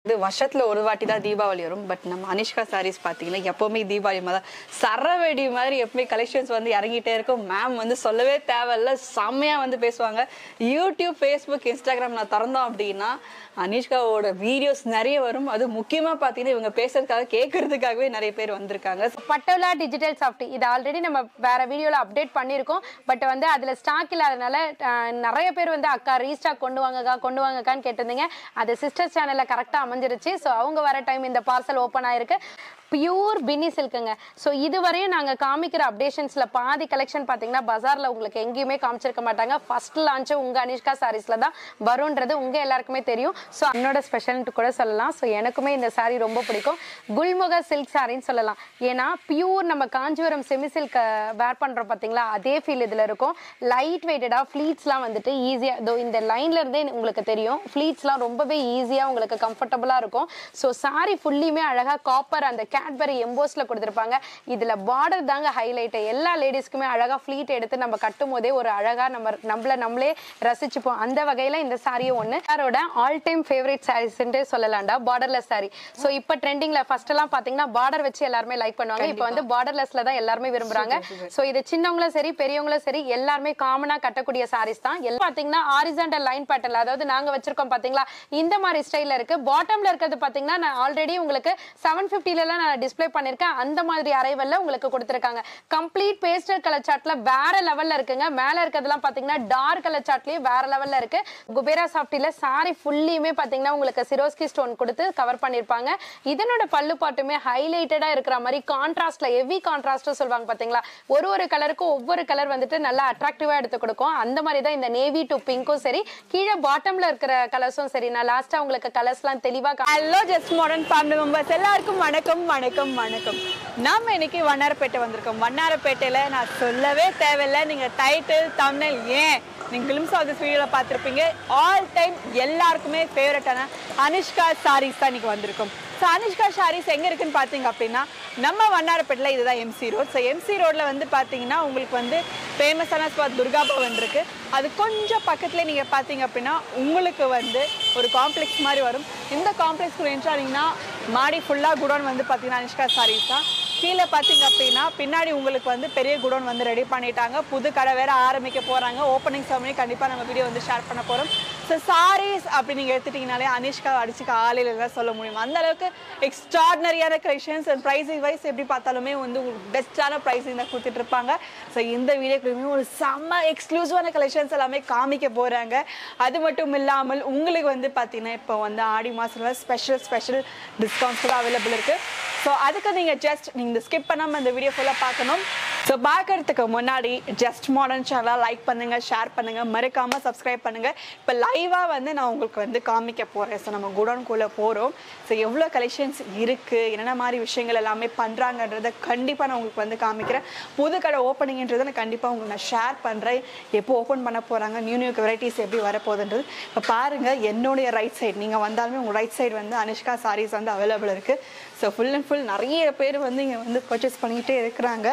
இது வருஷத்துல ஒரு வாட்டி தான் தீபாவளி வரும் பட் நம்ம அனிஷ்கா சாரீஸ் பார்த்தீங்கன்னா எப்பவுமே தீபாவளி மாதிரி சரவெடி மாதிரி எப்பவுமே கலெக்ஷன்ஸ் வந்து இறங்கிட்டே இருக்கும் மேம் வந்து சொல்லவே தேவையில்ல செம்மையா வந்து பேசுவாங்க யூடியூப் ஃபேஸ்புக் இன்ஸ்டாகிராம் நான் திறந்தோம் அப்படின்னா அனிஷ்காவோட வீடியோஸ் நிறைய வரும் அது முக்கியமா பார்த்தீங்கன்னா இவங்க பேசுறதுக்காக கேட்கறதுக்காகவே நிறைய பேர் வந்திருக்காங்க பட்டோலா டிஜிட்டல் சாஃப்ட் இது ஆல்ரெடி நம்ம வேற வீடியோல அப்டேட் பண்ணியிருக்கோம் பட் வந்து அதுல ஸ்டாக் இல்லாதனால அஹ், நிறைய பேர் வந்து அக்கா ரீஸ்டாக் கொண்டு வாங்கக்கா கொண்டு வாங்கக்கான்னு கேட்டிருந்தீங்க அது சிஸ்டர் சேனல்ல கரெக்டா அமைஞ்சிருச்சு ஸோ அவங்க வர டைம் இந்த பார்சல் ஓப்பன் ஆயிருக்கு பியூர் பின்னி சில்க்குங்க ஸோ இதுவரையும் நாங்கள் காமிக்கிற அப்டேஷன்ஸில் பாதி கலெக்ஷன் பார்த்தீங்கன்னா பஜாரில் உங்களுக்கு எங்கேயுமே காமிச்சிருக்க மாட்டாங்க ஃபர்ஸ்ட் லான்ச்சு உங்கள் அனிஷ்கா சாரீஸில் தான் வரும்ன்றது உங்கள் எல்லாருக்குமே தெரியும் ஸோ என்னோட ஸ்பெஷல்ன்ட்டு கூட சொல்லலாம் ஸோ எனக்குமே இந்த saree ரொம்ப பிடிக்கும் குல்முக சில்க் சாரின்னு சொல்லலாம் ஏன்னா பியூர் நம்ம காஞ்சிபுரம் செமி சில்க் வேர் பண்ணுறோம் பார்த்தீங்களா அதே ஃபீல் இதில் இருக்கும் லைட் வெயிட்டடாக ஃப்ளீட்ஸ்லாம் வந்துட்டு ஈஸியாக இதோ இந்த லைன்ல இருந்தே உங்களுக்கு தெரியும் ஃப்ளீட்ஸ்லாம் ரொம்பவே ஈஸியாக உங்களுக்கு கம்ஃபர்டபுளாக இருக்கும் ஸோ saree ஃபுல்லியுமே அழகாக காப்பர் அந்த கேட்பரி எம்போஸில் கொடுத்துருப்பாங்க இதில் பார்டர் தாங்க ஹைலைட்டு எல்லா லேடிஸ்க்குமே அழகாக ஃப்ளீட் எடுத்து நம்ம கட்டும் போதே ஒரு அழகாக நம்ம நம்மள நம்மளே ரசிச்சுப்போம் அந்த வகையில் இந்த சாரியும் ஒன்று யாரோட ஆல் டைம் ஃபேவரட் சாரீஸ்ன்ட்டு சொல்லலாம்டா பார்டர்லெஸ் சாரி ஸோ இப்போ ட்ரெண்டிங்கில் ஃபர்ஸ்ட் எல்லாம் பார்த்தீங்கன்னா பார்டர் வச்சு எல்லாருமே லைக் பண்ணுவாங்க இப்போ வந்து பார்டர்லெஸ்ல தான் எல்லாருமே விரும்புறாங்க ஸோ இது சின்னவங்களும் சரி பெரியவங்களும் சரி எல்லாருமே காமனாக கட்டக்கூடிய சாரீஸ் தான் எல்லாம் பார்த்தீங்கன்னா ஆரிசண்டல் லைன் பேட்டர்ல அதாவது நாங்க வச்சிருக்கோம் பாத்தீங்களா இந்த மாதிரி ஸ்டைல்ல இருக்கு பாட்டம்ல இருக்கிறது பாத்தீங்கன்னா நான் ஆல்ரெடி உங்களுக்கு செவன் எல்லாம் நான் டிஸ்ப்ளே பண்ணிருக்கேன் அந்த மாதிரி அரைவல்ல உங்களுக்கு கொடுத்துருக்காங்க கம்ப்ளீட் பேஸ்டல் கலர் சார்ட்ல வேற லெவல்ல இருக்குங்க மேல இருக்கிறதுலாம் பாத்தீங்கன்னா டார்க் கலர் சார்ட்லயும் வேற லெவல்ல இருக்கு குபேரா சாஃப்டில சாரி ஃபுல்லியுமே பாத்தீங்கன்னா உங்களுக்கு சிரோஸ்கி ஸ்டோன் கொடுத்து கவர் பண்ணிருப்பாங்க இதனோட பல்லு பாட்டுமே ஹைலைட்டடா இருக்கிற மாதிரி கான்ட்ராஸ்ட்ல ஹெவி கான்ட்ராஸ்ட் சொல்லுவாங்க பாத்தீங்களா ஒரு ஒரு கலருக்கும் ஒவ்வொரு கலர் வந்துட்டு நல்லா அட்ராக்டிவா எடுத்து கொடுக்கும் அந்த மாதிரி தான் இந்த நேவி டு பிங்க்கும் சரி கீழே பாட்டம்ல இருக்கிற கலர்ஸும் சரி நான் லாஸ்டா உங்களுக்கு கலர்ஸ்லாம் தெளிவா கா- hello Just Modern family members எல்லாருக்கும் வணக்கம் வணக்கம் வணக்கம் நம்ம இன்னைக்கு வண்ணாரப்பேட்டை வந்திருக்கோம் வண்ணாரப்பேட்டையில நான் சொல்லவே தேவையில்லை நீங்க டைட்டில் தமிழ் ஏன் நீங்க கிளிம்ஸ் ஆஃப் திஸ் வீடியோவில் பார்த்துருப்பீங்க ஆல் டைம் எல்லாருக்குமே ஃபேவரட்டான அனுஷ்கா சாரீஸ் தான் இன்னைக்கு வந்திருக்கும் ஸோ அனுஷ்கா சாரீஸ் எங்கே இருக்குன்னு பார்த்தீங்க அப்படின்னா நம்ம வண்ணாரப்பேட்டில் இதுதான் எம்சி ரோட் ஸோ எம்சி ரோட்டில் வந்து பார்த்தீங்கன்னா உங்களுக்கு வந்து ஃபேமஸான ஸ்பாட் துர்கா பவன் இருக்குது அது கொஞ்சம் பக்கத்துலேயே நீங்கள் பார்த்தீங்க அப்படின்னா உங்களுக்கு வந்து ஒரு காம்ப்ளெக்ஸ் மாதிரி வரும் இந்த காம்ப்ளெக்ஸ்க்கு என்ட்ரு ஆனீங்கன்னா மாடி ஃபுல்லாக குடோன் வந்து பார்த்தீங்கன்னா அனுஷ்கா சாரீஸ் தான் கீழே பார்த்தீங்க அப்படின்னா பின்னாடி உங்களுக்கு வந்து பெரிய குடோன் வந்து ரெடி பண்ணிட்டாங்க புது கடை வேற ஆரம்பிக்க போகிறாங்க ஓப்பனிங் செரமனி கண்டிப்பாக நம்ம வீடியோ வந்து ஷேர் பண்ண போகிறோம் ஸோ சாரீஸ் அப்படி நீங்கள் எடுத்துட்டிங்கனாலே அனிஷ்கா அடிச்சுக்க ஆலையில் தான் சொல்ல முடியும் அந்த அளவுக்கு எக்ஸ்ட்ராடினரியான கலெக்ஷன்ஸ் அண்ட் ப்ரைஸிங் வைஸ் எப்படி பார்த்தாலுமே வந்து பெஸ்ட்டான ப்ரைஸிங் தான் கொடுத்துட்டு இருப்பாங்க ஸோ இந்த வீடியோக்குமே ஒரு செம்ம எக்ஸ்க்ளூசிவான கலெக்ஷன்ஸ் எல்லாமே காமிக்க போகிறாங்க அது மட்டும் இல்லாமல் உங்களுக்கு வந்து பார்த்தீங்கன்னா இப்போ வந்து ஆடி மாதத்தில் ஸ்பெஷல் ஸ்பெஷல் டிஸ்கவுண்ட்ஸ் கூட அவைலபிள் இருக்குது ஸோ அதுக்கு நீங்கள் ஜஸ்ட் நீங்கள் ஸ்கிப் பண்ணாமல் இந்த வீடியோ ஃபுல்லாக பார்க்கணும் ஸோ பார்க்கறதுக்கு முன்னாடி ஜஸ்ட் மாடர்ன் சேனலாக லைக் பண்ணுங்கள் ஷேர் பண்ணுங்கள் மறக்காமல் சப்ஸ்கிரைப் பண்ணுங்கள் இப்போ லைவாக வந்து நான் உங்களுக்கு வந்து காமிக்க போகிறேன் ஸோ நம்ம குடோன்குள்ளே போகிறோம் ஸோ எவ்வளோ கலெக்ஷன்ஸ் இருக்குது என்னென்ன மாதிரி விஷயங்கள் எல்லாமே பண்ணுறாங்கன்றத கண்டிப்பாக நான் உங்களுக்கு வந்து காமிக்கிறேன் புது கடை ஓப்பனிங்ன்றதை நான் கண்டிப்பாக உங்களுக்கு நான் ஷேர் பண்ணுறேன் எப்போ ஓப்பன் பண்ண போகிறாங்க நியூ நியூ வெரைட்டிஸ் எப்படி வரப்போகுதுன்றது இப்போ பாருங்கள் என்னுடைய ரைட் சைடு நீங்கள் வந்தாலுமே உங்கள் ரைட் சைடு வந்து அனுஷ்கா சாரீஸ் வந்து அவைலபிள் இருக்குது ஸோ ஃபுல் அண்ட் ஃபுல் நிறைய பேர் வந்து இங்கே வந்து பர்ச்சேஸ் பண்ணிக்கிட்டே இருக்கிறாங்க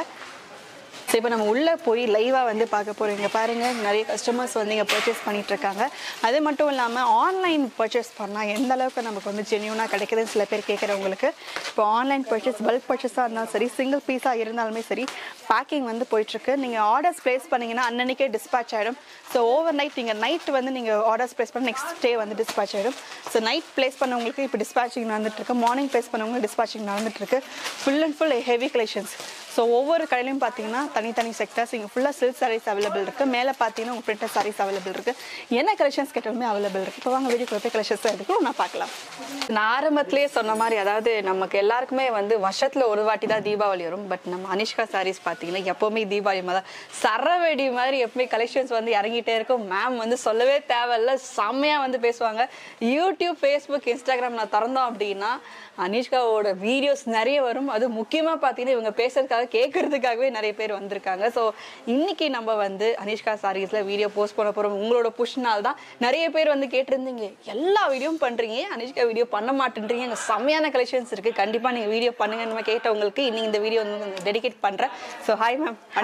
ஸோ இப்போ நம்ம உள்ளே போய் லைவாக வந்து பார்க்க போகிறோம் இங்கே பாருங்கள் நிறைய கஸ்டமர்ஸ் வந்து இங்கே பர்ச்சேஸ் பண்ணிட்டு இருக்காங்க அது மட்டும் இல்லாமல் ஆன்லைன் பர்ச்சேஸ் பண்ணால் எந்த அளவுக்கு நமக்கு வந்து ஜென்யூனாக கிடைக்குதுன்னு சில பேர் கேட்குறவங்களுக்கு இப்போ ஆன்லைன் பர்ச்சேஸ் பல்க் பர்ச்சேஸாக இருந்தாலும் சரி சிங்கிள் பீஸாக இருந்தாலுமே சரி பேக்கிங் வந்து போயிட்டுருக்கு நீங்கள் ஆர்டர்ஸ் ப்ளேஸ் பண்ணிங்கன்னா அன்னன்னைக்கே டிஸ்பேச் ஆகிடும் ஸோ ஓவர் நைட் நீங்கள் நைட் வந்து நீங்கள் ஆர்டர்ஸ் ப்ளேஸ் பண்ண நெக்ஸ்ட் டே வந்து டிஸ்பேச் ஆகிடும் ஸோ நைட் ப்ளேஸ் பண்ணவங்களுக்கு இப்போ டிஸ்பேச்சிங் நடந்துட்டுருக்கு மார்னிங் ப்ளேஸ் பண்ணவங்க டிஸ்பேச்சிங் நடந்துட்டுருக்கு full and full heavy collections so ஒவ்வொரு கடையிலையும் பார்த்தீங்கன்னா தனித்தனி செக்டர்ஸ் இங்கே ஃபுல்லாக சில்க் சாரீஸ் அவைலபிள் இருக்குது மேலே பார்த்தீங்கன்னா உங்கள் பிரிண்டட் சாரீஸ் அவைலபிள் இருக்குது என்ன கலெக்ஷன்ஸ் கேட்டாலுமே அவைலபிள் இருக்குது இப்போ வாங்க வீடியோ போய் கலெக்ஷன்ஸ் எடுக்கணும் நான் பார்க்கலாம் நான் ஆரம்பத்திலேயே சொன்ன மாதிரி அதாவது நமக்கு எல்லாருக்குமே வந்து வருஷத்தில் ஒரு வாட்டி தான் தீபாவளி வரும் பட் நம்ம அனிஷ்கா சாரீஸ் பார்த்தீங்கன்னா எப்போவுமே தீபாவளி மாதிரி சரவெடி மாதிரி எப்பவுமே கலெக்ஷன்ஸ் வந்து இறங்கிட்டே இருக்கும் மேம் வந்து சொல்லவே தேவையில்ல செம்மையாக வந்து பேசுவாங்க யூடியூப் ஃபேஸ்புக் இன்ஸ்டாகிராம் நான் திறந்தோம் அப்படின்னா அனிஷ்காவோட வீடியோஸ் நிறைய வரும் அது முக்கியமாக பார்த்தீங்கன்னா இவங்க பேசுறதுக்காக கேட்கறதுக்காகவே நிறைய பேர் வந்திருக்காங்க ஸோ இன்னைக்கு நம்ம வந்து அனிஷ்கா சாரீஸில் வீடியோ போஸ்ட் பண்ண போகிறோம் உங்களோட புஷ்னால் தான் நிறைய பேர் வந்து கேட்டிருந்தீங்க எல்லா வீடியோவும் பண்ணுறீங்க அனிஷ்கா வீடியோ பண்ண மாட்டேன்றீங்க எங்கள் செம்மையான கலெக்ஷன்ஸ் இருக்குது கண்டிப்பாக நீங்கள் வீடியோ பண்ணுங்கன்னு கேட்டவங்களுக்கு இன்னைக்கு இந்த வீடியோ வந்து டெடிகேட் பண்ணுறேன் ஸோ ஹாய் மேம் வணக்கம்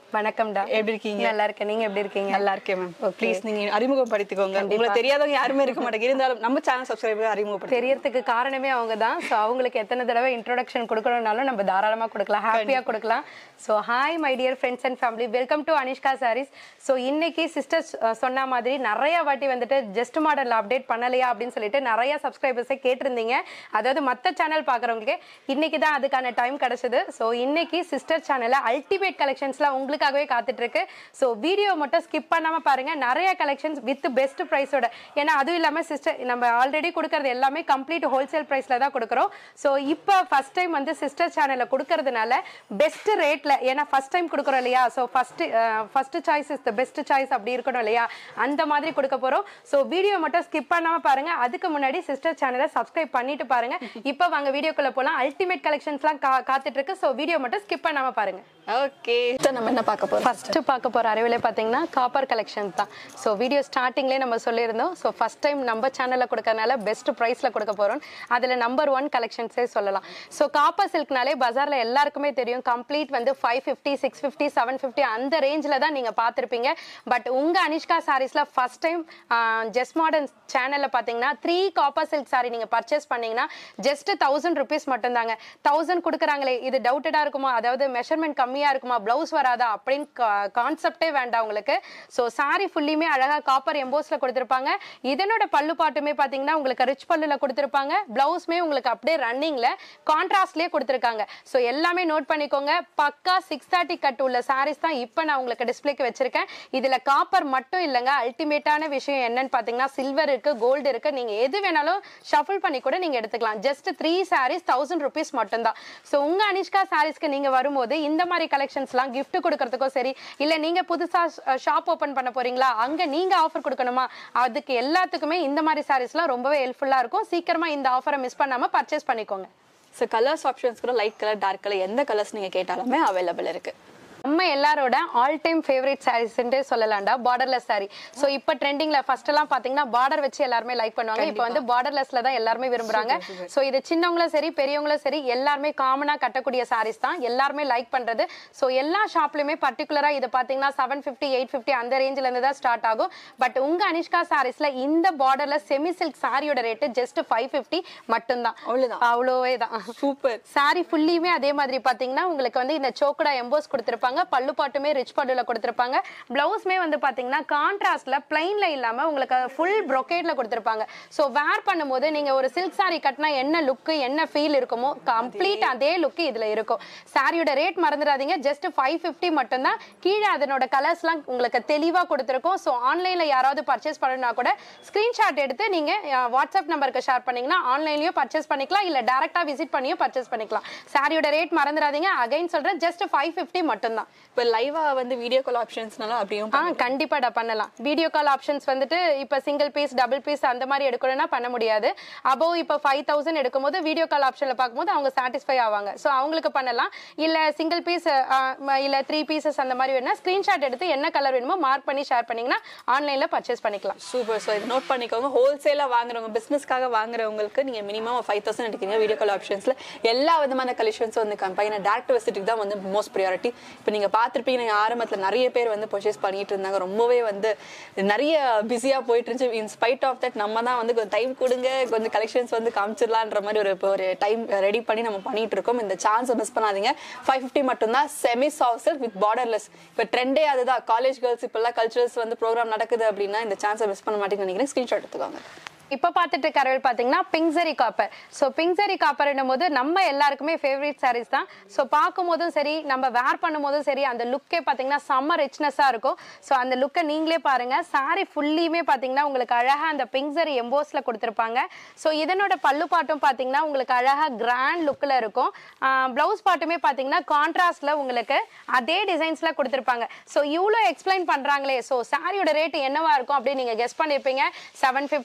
வணக்கம்டா எப்படி இருக்கீங்க? நல்லா இருக்கேன் நீங்க எப்படி இருக்கீங்க நல்லா இருக்கேன் மேம் Okay. ப்ளீஸ் நீங்க அறிமுகப்படுத்திக்கோங்க உங்களுக்கு தெரியாதவங்க யாருமே இருக்க மாட்டாங்க இருந்தாலும் நம்ம சேனல் சப்ஸ்கிரைபர் அறிமுகப்படுத்தி தெரியறதுக்கு காரணமே அவங்க தான் ஸோ அவங்களுக்கு எத்தனை தடவை இன்ட்ரோடக்ஷன் கொடுக்கணும்னாலும் நம்ம தாராளமா கொடுக்கலாம் ஹாப்பியா கொடுக்கலாம் so hi my dear friends and family welcome to Anishka Sarees so இன்னைக்கு சிஸ்டர்ஸ் சொன்ன மாதிரி நிறைய வாட்டி வந்துட்டு ஜஸ்ட் மாடலில் அப்டேட் பண்ணலையா அப்படின்னு சொல்லிட்டு நிறைய சப்ஸ்கிரைபர்ஸை கேட்டிருந்தீங்க அதாவது மற்ற சேனல் பார்க்குறவங்களுக்கு இன்னைக்கு தான் அதுக்கான டைம் கிடைச்சது ஸோ இன்னைக்கு சிஸ்டர் சேனலில் அல்டிமேட் கலெக்ஷன்ஸ்லாம் உங்களுக்காகவே காத்துட்டு இருக்கு ஸோ வீடியோ மட்டும் ஸ்கிப் பண்ணாம பாருங்க நிறைய கலெக்ஷன்ஸ் வித் பெஸ்ட் ப்ரைஸோட ஏன்னா அதுவும் இல்லாம சிஸ்டர் நம்ம ஆல்ரெடி கொடுக்கறது எல்லாமே கம்ப்ளீட் ஹோல்சேல் ப்ரைஸ்ல தான் கொடுக்குறோம் ஸோ இப்போ ஃபர்ஸ்ட் டைம் வந்து சிஸ்டர் சேனல்ல கொடுக்கறதுனால பெஸ்ட் ரேட்ல ஏன்னா ஃபர்ஸ்ட் டைம் கொடுக்குறோம் இல்லையா so first first choice is the best choice அப்படி இருக்கணும் இல்லையா அந்த மாதிரி கொடுக்க போறோம் ஸோ வீடியோ மட்டும் ஸ்கிப் பண்ணாம பாருங்க அதுக்கு முன்னாடி சிஸ்டர் சேனலை சப்ஸ்கிரைப் பண்ணிட்டு பாருங்க இப்போ வாங்க வீடியோக்குள்ள போலாம் அல்டிமேட் கலெக்ஷன்ஸ்லாம் கா காத்துட்டு இருக்கு ஸோ வீடியோ மட்டும் ஸ்கிப் பண்ணாம பாருங்க ஓகே நம்ம என்ன பார்க்க போறோம் ஃபர்ஸ்ட் பார்க்க போற அறிவிலே பார்த்தீங்கன்னா காப்பர் கலெக்ஷன் தான் ஸோ வீடியோ ஸ்டார்டிங்லேயே நம்ம சொல்லியிருந்தோம் ஸோ ஃபர்ஸ்ட் டைம் நம்ம சேனலில் கொடுக்கறனால பெஸ்ட் ப்ரைஸில் கொடுக்க போகிறோம் அதில் நம்பர் ஒன் கலெக்ஷன்ஸே சொல்லலாம் ஸோ காப்பர் சில்க்னாலே பஜாரில் எல்லாருக்குமே தெரியும் கம்ப்ளீட் வந்து five fifty six fifty seven fifty அந்த ரேஞ்சில் தான் நீங்கள் பார்த்துருப்பீங்க பட் உங்கள் அனிஷ்கா சாரீஸில் ஃபர்ஸ்ட் டைம் ஜஸ்ட் மாடர்ன் சேனலில் பார்த்தீங்கன்னா த்ரீ காப்பர் சில்க் சாரி நீங்கள் பர்ச்சேஸ் பண்ணீங்கன்னா ஜஸ்ட் தௌசண்ட் ருபீஸ் மட்டும்தாங்க தௌசண்ட் கொடுக்குறாங்களே இது டவுட்டடாக இருக்குமா அதாவது மெஷர்மெண்ட் கம்மியாக இருக்குமா ப்ளவுஸ் வராதா அப்படின்னு கான்செப்டே வேண்டாம் உங்களுக்கு ஸோ சாரி ஃபுல்லியுமே அழகாக காப்பர் எம்போஸில் கொடுத்துருப்பாங்க இதனோட பல்லு பாட்டுமே பார்த்தீங்கன்னா உங்களுக்கு ரிச் பல்லுல கொடுத்துருப்பாங்க ப்ளவுஸ்மே உங்களுக்கு அப்படியே ரன்னிங்கில் கான்ட்ராஸ்ட்லேயே கொடுத்துருக்காங்க ஸோ எல்லாமே நோட் பண்ணிக்கோங்க பக்கா சிக்ஸ் தேர்ட்டி கட் உள்ள சாரீஸ் தான் இப்போ நான் உங்களுக்கு டிஸ்பிளேக்கு வச்சிருக்கேன் இதில் காப்பர் மட்டும் இல்லைங்க அல்டிமேட்டான விஷயம் என்னன்னு பார்த்தீங்கன்னா சில்வர் இருக்கு கோல்டு இருக்கு நீங்க எது வேணாலும் ஷஃபிள் பண்ணி கூட நீங்க எடுத்துக்கலாம் just three saris thousand rupees மட்டும்தான் ஸோ உங்க அனிஷ்கா சாரீஸ்க்கு நீங்க வரும்போது இந்த மாதிரி கலெக்ஷன்ஸ்லாம் gift கொடுக்கறதுக்கோ சரி இல்ல நீங்க புதுசா ஷாப் ஓபன் பண்ண போறீங்களா அங்க நீங்க ஆஃபர் கொடுக்கணுமா அதுக்கு எல்லாத்துக்குமே இந்த மாதிரி சாரீஸ்லாம் ரொம்பவே ஹெல்ப்ஃபுல்லா இருக்கும் சீக்கிரமா இந்த ஆஃபரை மிஸ் பண்ணாம பர்ச்சேஸ் பண்ணிக்கோங்க ஸோ கலர்ஸ் ஆப்ஷன்ஸ் கூட லைட் கலர் டார்க் கலர் எந்த கலர்ஸ் நீங்க கேட்டாலுமே அவைலபிள் இருக்கு நம்ம எல்லாரோட ஆல் டைம் ஃபேவரட் சாரீஸ்ன்றே சொல்லலாம்டா பார்டர்லெஸ் சாரி ஸோ இப்போ ட்ரெண்டிங்ல ஃபர்ஸ்ட் எல்லாம் பாத்தீங்கன்னா பார்டர் வச்சு எல்லாருமே லைக் பண்ணுவாங்க இப்போ வந்து பார்டர்லெஸ்ல தான் எல்லாருமே விரும்புறாங்க ஸோ இது சின்னவங்களும் சரி பெரியவங்களும் சரி எல்லாருமே காமனா கட்டக்கூடிய சாரீஸ் தான் எல்லாருமே லைக் பண்றது ஸோ எல்லா ஷாப்லயுமே பர்டிகுலரா இது பாத்தீங்கன்னா செவன் ஃபிஃப்டி எயிட் ஃபிஃப்டி அந்த ரேஞ்சில இருந்து தான் ஸ்டார்ட் ஆகும் பட் உங்க அனிஷ்கா சாரீஸ்ல இந்த பார்டர்ல செமி சில்க் சாரியோட ரேட்டு ஜஸ்ட் ஃபைவ் ஃபிஃப்டி மட்டும்தான் அவ்வளவுதான். அவ்வளோவே தான் சூப்பர் சாரி ஃபுல்லியுமே அதே மாதிரி பாத்தீங்கன்னா உங்களுக்கு வந்து இந்த சோக்கடா எம்போஸ் கொடுத்திருப்பாங்க பல்லு பாட்டுமே ரிச் பல்லுல கொடுத்திருப்பாங்க பிளவுஸ்மே வந்து பாத்தீங்கன்னா கான்ட்ராஸ்ட்ல பிளைன்ல இல்லாம உங்களுக்கு ஃபுல் brocade ல கொடுத்திருப்பாங்க சோ வேர் பண்ணும்போது நீங்க ஒரு சில்க் saree கட்டினா என்ன லுக் என்ன ஃபீல் இருக்குமோ கம்ப்ளீட் அதே லுக் இதுல இருக்கும் சாரியோட ரேட் மறந்துடாதீங்க ஜஸ்ட் ஃபைவ் ஃபிஃப்டி மட்டும்தான் கீழே அதனோட கலர்ஸ்லாம் உங்களுக்கு தெளிவா கொடுத்திருக்கோம் ஸோ ஆன்லைன்ல யாராவது பர்ச்சேஸ் பண்ணணும்னா கூட ஸ்கிரீன்ஷாட் எடுத்து நீங்க அஹ், வாட்ஸ்அப் நம்பருக்கு ஷேர் பண்ணீங்கன்னா ஆன்லைன்லயும் பர்ச்சேஸ் பண்ணிக்கலாம் இல்ல டேரக்டா விசிட் பண்ணியும் பர்ச்சேஸ் பண்ணிக்கலாம் சாரியோட ரேட் மறந்துடாதீங்க அகைன் சொல்றேன் ஜஸ்ட் ஃபைவ் ஃபிஃப்டி மட்டும்தான் இப்போ லைவா வந்து வீடியோ கால் ஆப்ஷன்ஸ்னால அப்படியும் ஆ கண்டிப்பாடா பண்ணலாம் வீடியோ கால் ஆப்ஷன்ஸ் வந்துட்டு இப்போ சிங்கிள் பீஸ் டபுள் பீஸ் அந்த மாதிரி எடுக்கணும்னா பண்ண முடியாது அபோவ் இப்போ ஃபைவ் தௌசண்ட் எடுக்கும்போது வீடியோ கால் ஆப்ஷனில் பார்க்கும்போது அவங்க சாட்டிஸ்ஃபை ஆவாங்க ஸோ அவங்களுக்கு பண்ணலாம் இல்லை சிங்கிள் பீஸ் இல்லை த்ரீ பீசஸ் அந்த மாதிரி வேணும்னா ஸ்க்ரீன்ஷாட் எடுத்து என்ன கலர் வேணுமோ மார்க் பண்ணி ஷேர் பண்ணீங்கன்னா ஆன்லைனில் பர்ச்சேஸ் பண்ணிக்கலாம் சூப்பர் ஸோ இது நோட் பண்ணிக்கோங்க ஹோல்சேலாக வாங்குறவங்க பிஸ்னஸ்க்காக வாங்குறவங்களுக்கு நீங்கள் மினிமம் ஃபைவ் தௌசண்ட் எடுக்கிறீங்க வீடியோ கால் ஆப்ஷன்ஸில் எல்லா விதமான கலெக்ஷன்ஸும் வந்து கம்பைன் டேரக்ட் விசிட்டுக்கு தான் வந்து மோஸ்ட் ப்ரியாரிட்டி இப்போ நீங்கள் பார்த்துருப்பீங்க நீங்கள் ஆரம்பத்தில் நிறைய பேர் வந்து பர்ச்சேஸ் பண்ணிட்டு இருந்தாங்க ரொம்பவே வந்து நிறைய பிஸியாக போயிட்டு இருந்துச்சு இன் ஸ்பைட் ஆஃப் தட் நம்ம தான் வந்து கொஞ்சம் டைம் கொடுங்க கொஞ்சம் கலெக்ஷன்ஸ் வந்து காமிச்சிடலான்ற மாதிரி ஒரு இப்போ ஒரு டைம் ரெடி பண்ணி நம்ம பண்ணிட்டு இருக்கோம் இந்த சான்ஸை மிஸ் பண்ணாதீங்க ஃபைவ் ஃபிஃப்டி மட்டும்தான் செமி சாஃப்ட் வித் பார்டர்லெஸ் இப்போ ட்ரெண்டே அதுதான் காலேஜ் கேர்ள்ஸ் இப்போல்லாம் கல்ச்சரல்ஸ் வந்து ப்ரோக்ராம் நடக்குது அப்படின்னா இந்த சான்ஸை மிஸ் பண்ண மாட்டேங்குன்னு நினைக்கிறேன் ஸ்க்ரீன்ஷாட் எடுத்துக்கோங்க இப்போ பார்த்துட்டு கரவில் பார்த்தீங்கன்னா பிங்சரி காப்பர் ஸோ பிங்சரி காப்பர்னும் போது நம்ம எல்லாருக்குமே ஃபேவரட் சாரீஸ் தான் ஸோ பார்க்கும்போதும் சரி நம்ம வேர் பண்ணும்போதும் சரி அந்த லுக்கே பார்த்தீங்கன்னா செம்ம ரிச்னஸாக இருக்கும் ஸோ அந்த லுக்கை நீங்களே பாருங்க சாரி ஃபுல்லியுமே பார்த்தீங்கன்னா உங்களுக்கு அழகாக அந்த பிங்சரி எம்போஸில் கொடுத்துருப்பாங்க ஸோ இதனோட பல்லு பாட்டும் பார்த்தீங்கன்னா உங்களுக்கு அழகாக கிராண்ட் லுக்கில் இருக்கும் ப்ளவுஸ் பாட்டுமே பார்த்தீங்கன்னா கான்ட்ராஸ்டில் உங்களுக்கு அதே டிசைன்ஸில் கொடுத்துருப்பாங்க ஸோ இவ்வளோ எக்ஸ்பிளைன் பண்ணுறாங்களே ஸோ சாரியோட ரேட் என்னவா இருக்கும் அப்படின்னு நீங்கள் கெஸ் பண்ணியிருப்பீங்க seven fifty eight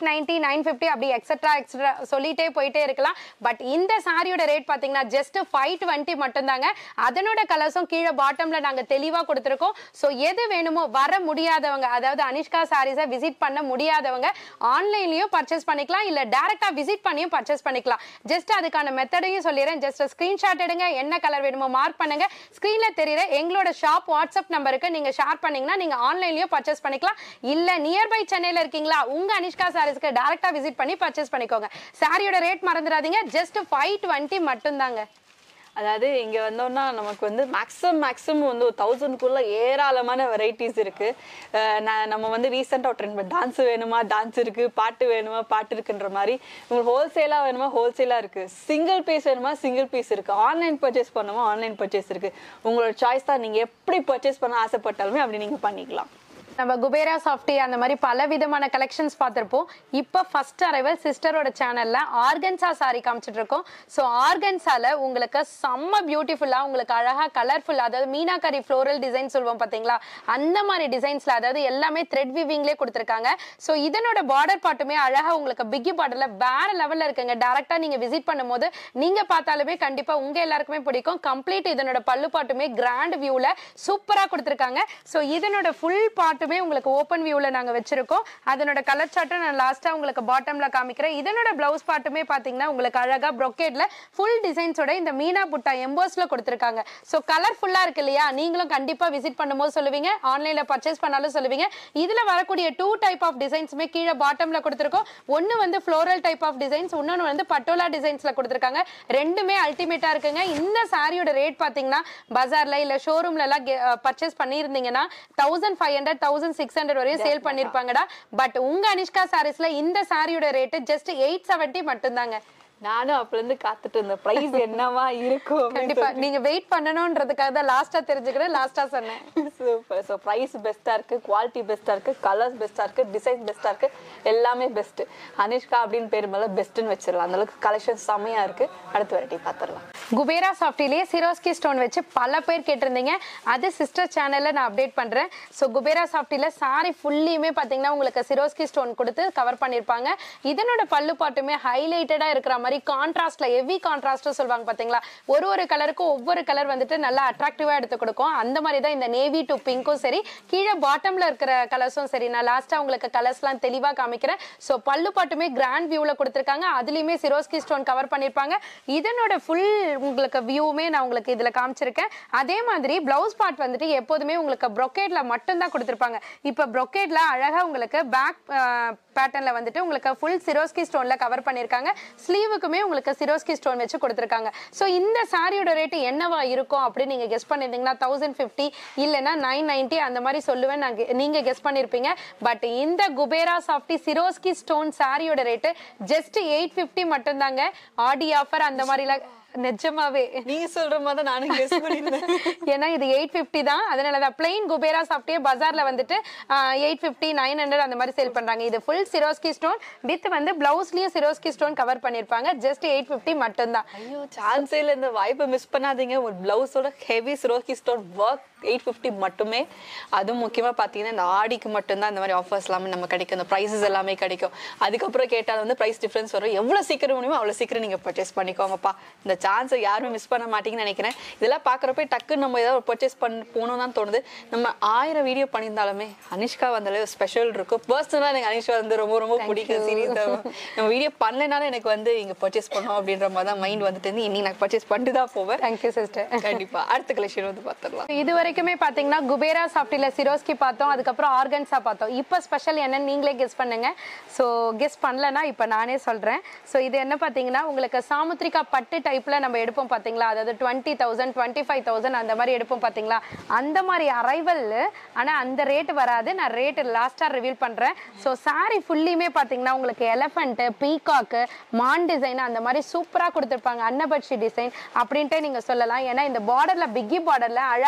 ninety nine fifty அப்படி எக்ஸட்ரா எக்ஸட்ரா சொல்லிட்டே போயிட்டே இருக்கலாம் பட் இந்த சாரியோட ரேட் பார்த்தீங்கன்னா ஜஸ்ட் ஃபைவ் டுவெண்ட்டி மட்டும்தாங்க அதனோட கலர்ஸும் கீழே பாட்டம்ல நாங்க தெளிவா கொடுத்துருக்கோம் ஸோ எது வேணுமோ வர முடியாதவங்க அதாவது அனிஷ்கா சாரீஸை விசிட் பண்ண முடியாதவங்க ஆன்லைன்லயும் பர்ச்சேஸ் பண்ணிக்கலாம் இல்ல டைரக்டா விசிட் பண்ணியும் பர்ச்சேஸ் பண்ணிக்கலாம் ஜஸ்ட் அதுக்கான மெத்தடையும் சொல்லிடுறேன் ஜஸ்ட் ஸ்கிரீன்ஷாட் எடுங்க என்ன கலர் வேணுமோ மார்க் பண்ணுங்க ஸ்க்ரீன்ல தெரியுற எங்களோட ஷாப் வாட்ஸ்அப் நம்பருக்கு நீங்க ஷேர் பண்ணீங்கன்னா நீங்க ஆன்லைன்லயும் பர்ச்சேஸ் பண்ணிக்கலாம் இல்ல நியர்பை சென்னையில இருக்கீங்களா உங்க அனிஷ்கா சாரீஸ்க்கு டைரக்டா விசிட் பண்ணி பர்ச்சேஸ் பண்ணிக்கோங்க சாரியோட ரேட் மறந்துடாதீங்க ஜஸ்ட் ஃபைவ் டுவெண்ட்டி மட்டும்தாங்க அதாவது இங்க வந்தோம்னா நமக்கு வந்து மேக்ஸிமம் மேக்ஸிமம் வந்து ஒரு தௌசண்ட்குள்ள ஏராளமான வெரைட்டிஸ் இருக்கு அஹ் நான் நம்ம வந்து ரீசெண்டாக ஒரு ட்ரெண்ட் டான்ஸ் வேணுமா டான்ஸ் இருக்கு பாட்டு வேணுமா பாட்டு இருக்குன்ற மாதிரி உங்களுக்கு ஹோல்சேலா வேணுமா ஹோல்சேலா இருக்கு சிங்கிள் பீஸ் வேணுமா சிங்கிள் பீஸ் இருக்கு ஆன்லைன் பர்ச்சேஸ் பண்ணுமா ஆன்லைன் பர்ச்சேஸ் இருக்கு உங்களோட சாய்ஸ் தான் நீங்க எப்படி பர்ச்சேஸ் பண்ண ஆசைப்பட்டாலுமே அப்படி நீங்க பண்ணிக்கலாம் நம்ம குபேரா சாஃப்டி அந்த மாதிரி பல விதமான கலெக்ஷன்ஸ் பார்த்திருப்போம் இப்போ ஃபர்ஸ்ட் அரைவல் சிஸ்டரோட சேனல்ல ஆர்கன்சா சாரி காமிச்சிட்டு இருக்கோம் ஸோ ஆர்கன்சால உங்களுக்கு செம்ம பியூட்டிஃபுல்லா உங்களுக்கு அழகா கலர்ஃபுல் அதாவது மீனாக்கரி ஃப்ளோரல் டிசைன் சொல்லுவோம் பாத்தீங்களா அந்த மாதிரி டிசைன்ஸ்ல அதாவது எல்லாமே த்ரெட் விவிங்லேயே கொடுத்துருக்காங்க ஸோ இதனோட பார்டர் பாட்டுமே அழகா உங்களுக்கு பிக்கி பார்டர்ல வேற லெவல்ல இருக்குங்க டேரக்டா நீங்க விசிட் பண்ணும்போது நீங்க பார்த்தாலுமே கண்டிப்பா உங்க எல்லாருக்குமே பிடிக்கும் கம்ப்ளீட் இதனோட பல்லு பாட்டுமே கிராண்ட் வியூல சூப்பரா கொடுத்துருக்காங்க ஸோ இதனோட ஃபுல் பாட்டுமே உங்களுக்கு ஓப்பன் வியூல நாங்க வச்சிருக்கோம் அதனோட கலர் சார்ட்டை நான் லாஸ்டா உங்களுக்கு பாட்டம்ல காமிக்கிறேன் இதனோட பிளவுஸ் பாட்டுமே பாத்தீங்கன்னா உங்களுக்கு அழகா ப்ரொக்கேட்ல ஃபுல் டிசைன்ஸோட இந்த மீனா புட்டா எம்போஸ்ல கொடுத்துருக்காங்க ஸோ கலர்ஃபுல்லா இருக்கு இல்லையா நீங்களும் கண்டிப்பா விசிட் பண்ணும்போது சொல்லுவீங்க ஆன்லைன்ல பர்ச்சேஸ் பண்ணாலும் சொல்லுவீங்க இதுல வரக்கூடிய டூ டைப் ஆஃப் டிசைன்ஸுமே கீழே பாட்டம்ல கொடுத்துருக்கோம் ஒன்னு வந்து ஃப்ளோரல் டைப் ஆஃப் டிசைன்ஸ் இன்னொன்னு வந்து பட்டோலா டிசைன்ஸ்ல கொடுத்துருக்காங்க ரெண்டுமே அல்டிமேட்டா இருக்குங்க இந்த சாரியோட ரேட் பாத்தீங்கன்னா பஜார்ல இல்ல ஷோரூம்ல எல்லாம் பர்ச்சேஸ் பண்ணியிருந்தீங்கன்னா thousand five hundred thousand six hundred வரையும் சேல் பண்ணிருப்பாங்கடா பட் உங்க அனிஷ்கா சாரீஸ்ல இந்த சாரியோட ரேட் ஜஸ்ட் எயிட் செவன்ட்டி மட்டும்தாங்க நானும் அப்பல இருந்து காத்துட்டு இருந்தேன் பிரைஸ் என்னவா இருக்கும் அப்படின்னு கண்டிப்பா நீங்க வெயிட் பண்ணணும்ன்றதுக்காக தான் லாஸ்டா தெரிஞ்சுக்கிறேன் லாஸ்டா சொன்னேன் சூப்பர் ஸோ ப்ரைஸ் பெஸ்ட்டாக இருக்குது குவாலிட்டி பெஸ்ட்டாக இருக்குது கலர்ஸ் பெஸ்ட்டாக இருக்குது டிசைன் பெஸ்ட்டாக இருக்குது எல்லாமே பெஸ்ட்டு அனிஷ்கா அப்படின்னு பேர் மேலே பெஸ்ட்டுன்னு வச்சிடலாம் அந்தளவுக்கு கலெக்ஷன் செம்மையாக இருக்குது அடுத்த வெரைட்டி பார்த்துடலாம் குபேரா சாஃப்டிலேயே சிரோஸ்கி ஸ்டோன் வச்சு பல பேர் கேட்டிருந்தீங்க அது சிஸ்டர் சேனல்ல நான் அப்டேட் பண்றேன் ஸோ குபேரா சாஃப்டில சாரி ஃபுல்லியுமே பாத்தீங்கன்னா உங்களுக்கு சிரோஸ்கி ஸ்டோன் கொடுத்து கவர் பண்ணிருப்பாங்க இதனோட பல்லு பாட்டுமே ஹைலைட்டடா இருக்கிற மாதிரி கான்ட்ராஸ்ட்ல ஹெவி கான்ட்ராஸ்ட் சொல்லுவாங்க பாத்தீங்களா ஒரு ஒரு கலருக்கும் ஒவ்வொரு கலர் வந்துட்டு நல்லா அட்ராக்டிவா எடுத்து கொடுக்கும் அந்த மாதிரி தான் இந்த நேவி டு பிங்க்கும் சரி கீழே பாட்டம்ல இருக்கிற கலர்ஸும் சரி நான் லாஸ்டா உங்களுக்கு கலர்ஸ்லாம் தெளிவா காமிக்கிறேன் ஸோ பல்லு பாட்டுமே கிராண்ட் வியூல கொடுத்துருக்காங்க அதுலயுமே சிரோஸ்கி ஸ்டோன் கவர் பண்ணிருப்பாங்க இதனோட ஃபுல் உங்களுக்கு வியூவுமே நான் உங்களுக்கு இதுல காமிச்சிருக்கேன் அதே மாதிரி பிளவுஸ் பார்ட் வந்துட்டு எப்போதுமே உங்களுக்கு ப்ரொக்கேட்ல மட்டும்தான் கொடுத்துருப்பாங்க இப்போ ப்ரொக்கேட்ல அழகா உங்களுக்கு பேக் பேட்டர்ன்ல வந்துட்டு உங்களுக்கு ஃபுல் சிரோஸ்கி ஸ்டோன்ல கவர் பண்ணிருக்காங்க ஸ்லீவுக்குமே உங்களுக்கு சிரோஸ்கி ஸ்டோன் வச்சு கொடுத்துருக்காங்க ஸோ இந்த சாரியோட ரேட்டு என்னவா இருக்கும் அப்படின்னு நீங்க கெஸ் பண்ணிருந்தீங்கன்னா தௌசண்ட் ஃபிஃப்டி இல்லைன்னா நைன் நைன்டி அந்த மாதிரி சொல்லுவேன் நான் gue- நீங்க கெஸ் பண்ணிருப்பீங்க பட் இந்த குபேரா சாஃப்டி சிரோஸ்கி ஸ்டோன் சாரியோட ரேட்டு ஜஸ்ட் எயிட் ஃபிஃப்டி மட்டும்தாங்க ஆடி ஆஃபர் அந்த மாதிரிலாம் நிஜமாவே நீங்க சொல்ற மாதிரி தான் நானும் கெஸ் பண்ணியிருந்தேன் ஏன்னா இது எயிட் ஃபிஃப்டி தான் அதனால தான் பிளெயின் குபேரா சாப்பிட்டே பஜார்ல வந்துட்டு எயிட் ஃபிஃப்டி நைன் ஹண்ட்ரட் அந்த மாதிரி சேல் பண்றாங்க இது ஃபுல் சிரோஸ்கி ஸ்டோன் வித் வந்து பிளவுஸ்லயும் சிரோஸ்கி ஸ்டோன் கவர் பண்ணிருப்பாங்க ஜஸ்ட் எயிட் ஃபிஃப்டி மட்டும்தான் ஐயோ சான்ஸே இல்லை இந்த வாய்ப்பை மிஸ் பண்ணாதீங்க ஒரு பிளவுஸோட heavy Swarovski stone work eight fifty மட்டுமே அதுவும் முக்கியமாக பார்த்தீங்கன்னா இந்த ஆடிக்கு மட்டும்தான் இந்த மாதிரி ஆஃபர்ஸ் எல்லாமே நம்ம கிடைக்கும் இந்த ப்ரைஸஸ் எல்லாமே கிடைக்கும் அதுக்கப்புறம் கேட்டால் வந்து ப்ரைஸ் டிஃப்ரென்ஸ் வரும் எவ்வளோ சீக்கிரம் முடியுமோ அவ்வளோ சீக்கிரம் நீங்கள் பர்ச்சேஸ் பண்ணிக்கோங்கப்பா இந்த சான்ஸை யாருமே மிஸ் பண்ண மாட்டீங்கன்னு நினைக்கிறேன் இதெல்லாம் பார்க்குறப்ப டக்குன்னு நம்ம ஏதாவது பர்ச்சேஸ் பண்ண போகணும் தான் தோணுது நம்ம ஆயிரம் வீடியோ பண்ணியிருந்தாலுமே அனிஷ்கா வந்தாலே ஸ்பெஷல் இருக்கும் பர்சனலாக எனக்கு அனிஷ்கா வந்து ரொம்ப ரொம்ப பிடிக்கும் சீரியஸ் நம்ம வீடியோ பண்ணலைனாலும் எனக்கு வந்து இங்கே பர்ச்சேஸ் பண்ணோம் அப்படின்ற மாதிரி தான் மைண்ட் வந்துட்டு இருந்து இன்னைக்கு நான் பர்ச்சேஸ் பண்ணிட்டு தான் போவேன் தேங்க்யூ சிஸ்டர் கண்டிப்பா அடுத்த கலெக்ஷன் வந்து பார்த்துடலாம் இது வரைக்குமே பாத்தீங்கன்னா குபேரா சாஃப்டில சிரோஸ்கி பார்த்தோம் அதுக்கப்புறம் ஆர்கன்ஸா பார்த்தோம் இப்போ ஸ்பெஷல் என்னன்னு நீங்களே கெஸ் பண்ணுங்க ஸோ கெஸ் பண்ணலனா இப்போ நானே சொல்றேன் ஸோ இது என்ன பாத்தீங்கன்னா உங்களுக்கு சாமுத்ரிகா பட்டு டைப்ல நம்ம எடுப்போம் பாத்தீங்களா அதாவது twenty thousand twenty five thousand அந்த மாதிரி எடுப்போம் பாத்தீங்களா அந்த மாதிரி அரைவல் ஆனா அந்த ரேட் வராது நான் ரேட் லாஸ்டா ரிவீல் பண்றேன் ஸோ saree ஃபுல்லியுமே பாத்தீங்கன்னா உங்களுக்கு எலஃபண்ட் பீகாக்கு மான் டிசைன் அந்த மாதிரி சூப்பரா கொடுத்துருப்பாங்க அன்னபட்சி டிசைன் அப்படின்ட்டு நீங்க சொல்லலாம் ஏன்னா இந்த பார்டர்ல பிக்கி பார்டர்ல அழகா உங்களுக்கு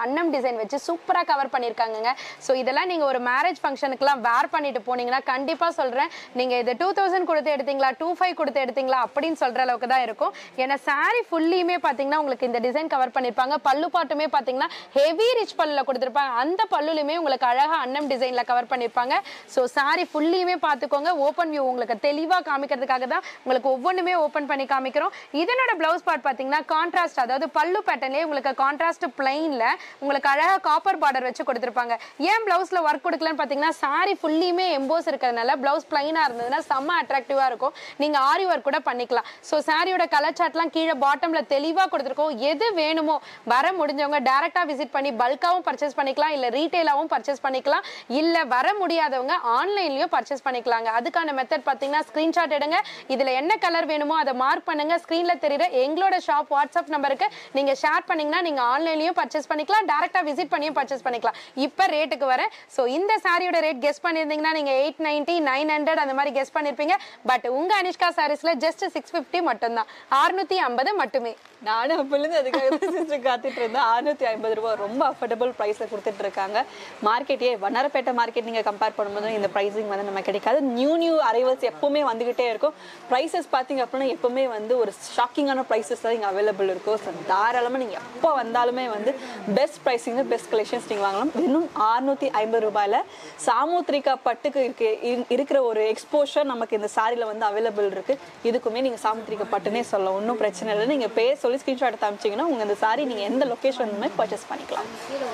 அன்னம் டிசைன் வச்சு சூப்பராக கவர் பண்ணியிருக்காங்கங்க ஸோ இதெல்லாம் நீங்கள் ஒரு மேரேஜ் ஃபங்க்ஷனுக்குலாம் வேர் பண்ணிட்டு போனீங்கன்னா கண்டிப்பாக சொல்கிறேன் நீங்கள் இது டூ தௌசண்ட் கொடுத்து எடுத்தீங்களா டூ ஃபைவ் கொடுத்து எடுத்தீங்களா அப்படின்னு சொல்கிற அளவுக்கு தான் இருக்கும் ஏன்னா saree ஃபுல்லியுமே பார்த்தீங்கன்னா உங்களுக்கு இந்த டிசைன் கவர் பண்ணியிருப்பாங்க பல்லு பாட்டுமே பார்த்தீங்கன்னா ஹெவி ரிச் பல்லுல கொடுத்துருப்பாங்க அந்த பல்லுலையுமே உங்களுக்கு அழகாக அன்னம் டிசைனில் கவர் பண்ணியிருப்பாங்க ஸோ saree ஃபுல்லியுமே பார்த்துக்கோங்க ஓப்பன் வியூ உங்களுக்கு தெளிவாக காமிக்கிறதுக்காக தான் உங்களுக்கு ஒவ்வொன்றுமே ஓப்பன் பண்ணி காமிக்கிறோம் இதனோட ப்ளவுஸ் பார்ட் பார்த்தீங்கன்னா கான்ட்ராஸ்ட் அதாவது பல்லு பேட்டர்ன்லேயே உங்களுக்கு கான்ட்ராஸ்ட் பிளைனில் உங்களுக்கு அழகாக காப்பர் பார்டர் வச்சு கொடுத்துருப்பாங்க ஏன் ப்ளவுஸில் ஒர்க் கொடுக்கலன்னு பார்த்தீங்கன்னா saree ஃபுல்லியுமே எம்போஸ் இருக்கிறதுனால ப்ளவுஸ் பிளைனாக இருந்ததுன்னா செம்ம அட்ராக்டிவாக இருக்கும் நீங்கள் ஆரி ஒர்க் கூட பண்ணிக்கலாம் ஸோ சாரியோட கலர் சார்ட்லாம் கீழே பாட்டமில் தெளிவாக கொடுத்துருக்கோம் எது வேணுமோ வர முடிஞ்சவங்க டேரெக்டாக விசிட் பண்ணி பல்காகவும் பர்ச்சேஸ் பண்ணிக்கலாம் இல்லை ரீட்டெயிலாகவும் பர்ச்சேஸ் பண்ணிக்கலாம் இல்லை வர முடியாதவங்க ஆன்லைன்லேயும் பர்ச்சேஸ் பண்ணிக்கலாங்க அதுக்கான மெத்தட் பார்த்தீங்கன்னா ஸ்க்ரீன்ஷாட் எடுங்க இதில் என்ன கலர் வேணுமோ அதை மார்க் பண்ணுங்க ஸ்க்ரீனில் தெரியுற எங்களோட ஷாப் வாட்ஸ்அப் நம்பருக்கு நீங்கள் ஷேர் பண்ணீங்கன்னா நீங்கள் ஆன்லைன்லேயும் பர்ச்சேஸ் பண்ணிக்கலாம் டேரெக்டாக விசிட் பண்ணியும் பர்ச்சேஸ் பண்ணிக்கலாம் இப்போ ரேட்டுக்கு வரேன் ஸோ இந்த சாரியோட ரேட் கெஸ் பண்ணியிருந்தீங்கன்னா நீங்கள் எயிட் நைன்ட்டி நைன் ஹண்ட்ரட் அந்த மாதிரி கெஸ் பண்ணியிருப்பீங்க பட் உங்கள் அனிஷ்கா சாரீஸில் ஜஸ்ட் சிக்ஸ் ஃபிஃப்டி மட்டும்தான் அறுநூத்தி ஐம்பது மட்டுமே நானும் அப்பலேருந்து அதுக்காக தான் சிஸ்டர் காத்துட்டு இருந்தேன் அறுநூத்தி ஐம்பது ரூபாய் ரொம்ப அஃபோர்டபுள் ப்ரைஸில் கொடுத்துட்டு இருக்காங்க மார்க்கெட்டே வண்ணாரப்பேட்டை மார்க்கெட் நீங்கள் கம்பேர் பண்ணும்போது இந்த ப்ரைஸிங் வந்து நம்ம கிடைக்காது நியூ நியூ அரைவல்ஸ் எப்பவுமே வந்துகிட்டே இருக்கும் ப்ரைஸஸ் பார்த்தீங்க அப்படின்னா எப்பவுமே வந்து ஒரு ஷாக்கிங்கான ப்ரைஸஸ் தான் இங்கே அவைலபிள் இருக்கும் ஸோ தாராளமாக நீங்கள் எப்போ வந்தாலுமே வந்து பெஸ்ட் ப்ரைஸிங் பெஸ்ட் கலெக்ஷன்ஸ் நீங்கள் வாங்கலாம் இன்னும் அறுநூத்தி ஐம்பது ரூபாயில் சாமுத்ரிகா பட்டுக்கு இருக்கு இ- இருக்கிற ஒரு எக்ஸ்போஷர் நமக்கு இந்த சாரியில் வந்து அவைலபிள் இருக்கு இதுக்குமே நீங்கள் சாமுத்ரிகா பட்டுனே சொல்லலாம் ஒன்றும் பிரச்சனை இல்லை நீங்கள் பேர் சொல்லி ஸ்க்ரீன்ஷாட் எடுத்து அமிச்சிங்கன்னா உங்கள் இந்த சாரி நீங்கள் எந்த லொக்கேஷன் பர்ச்சேஸ் பண்ணிக்கலாம்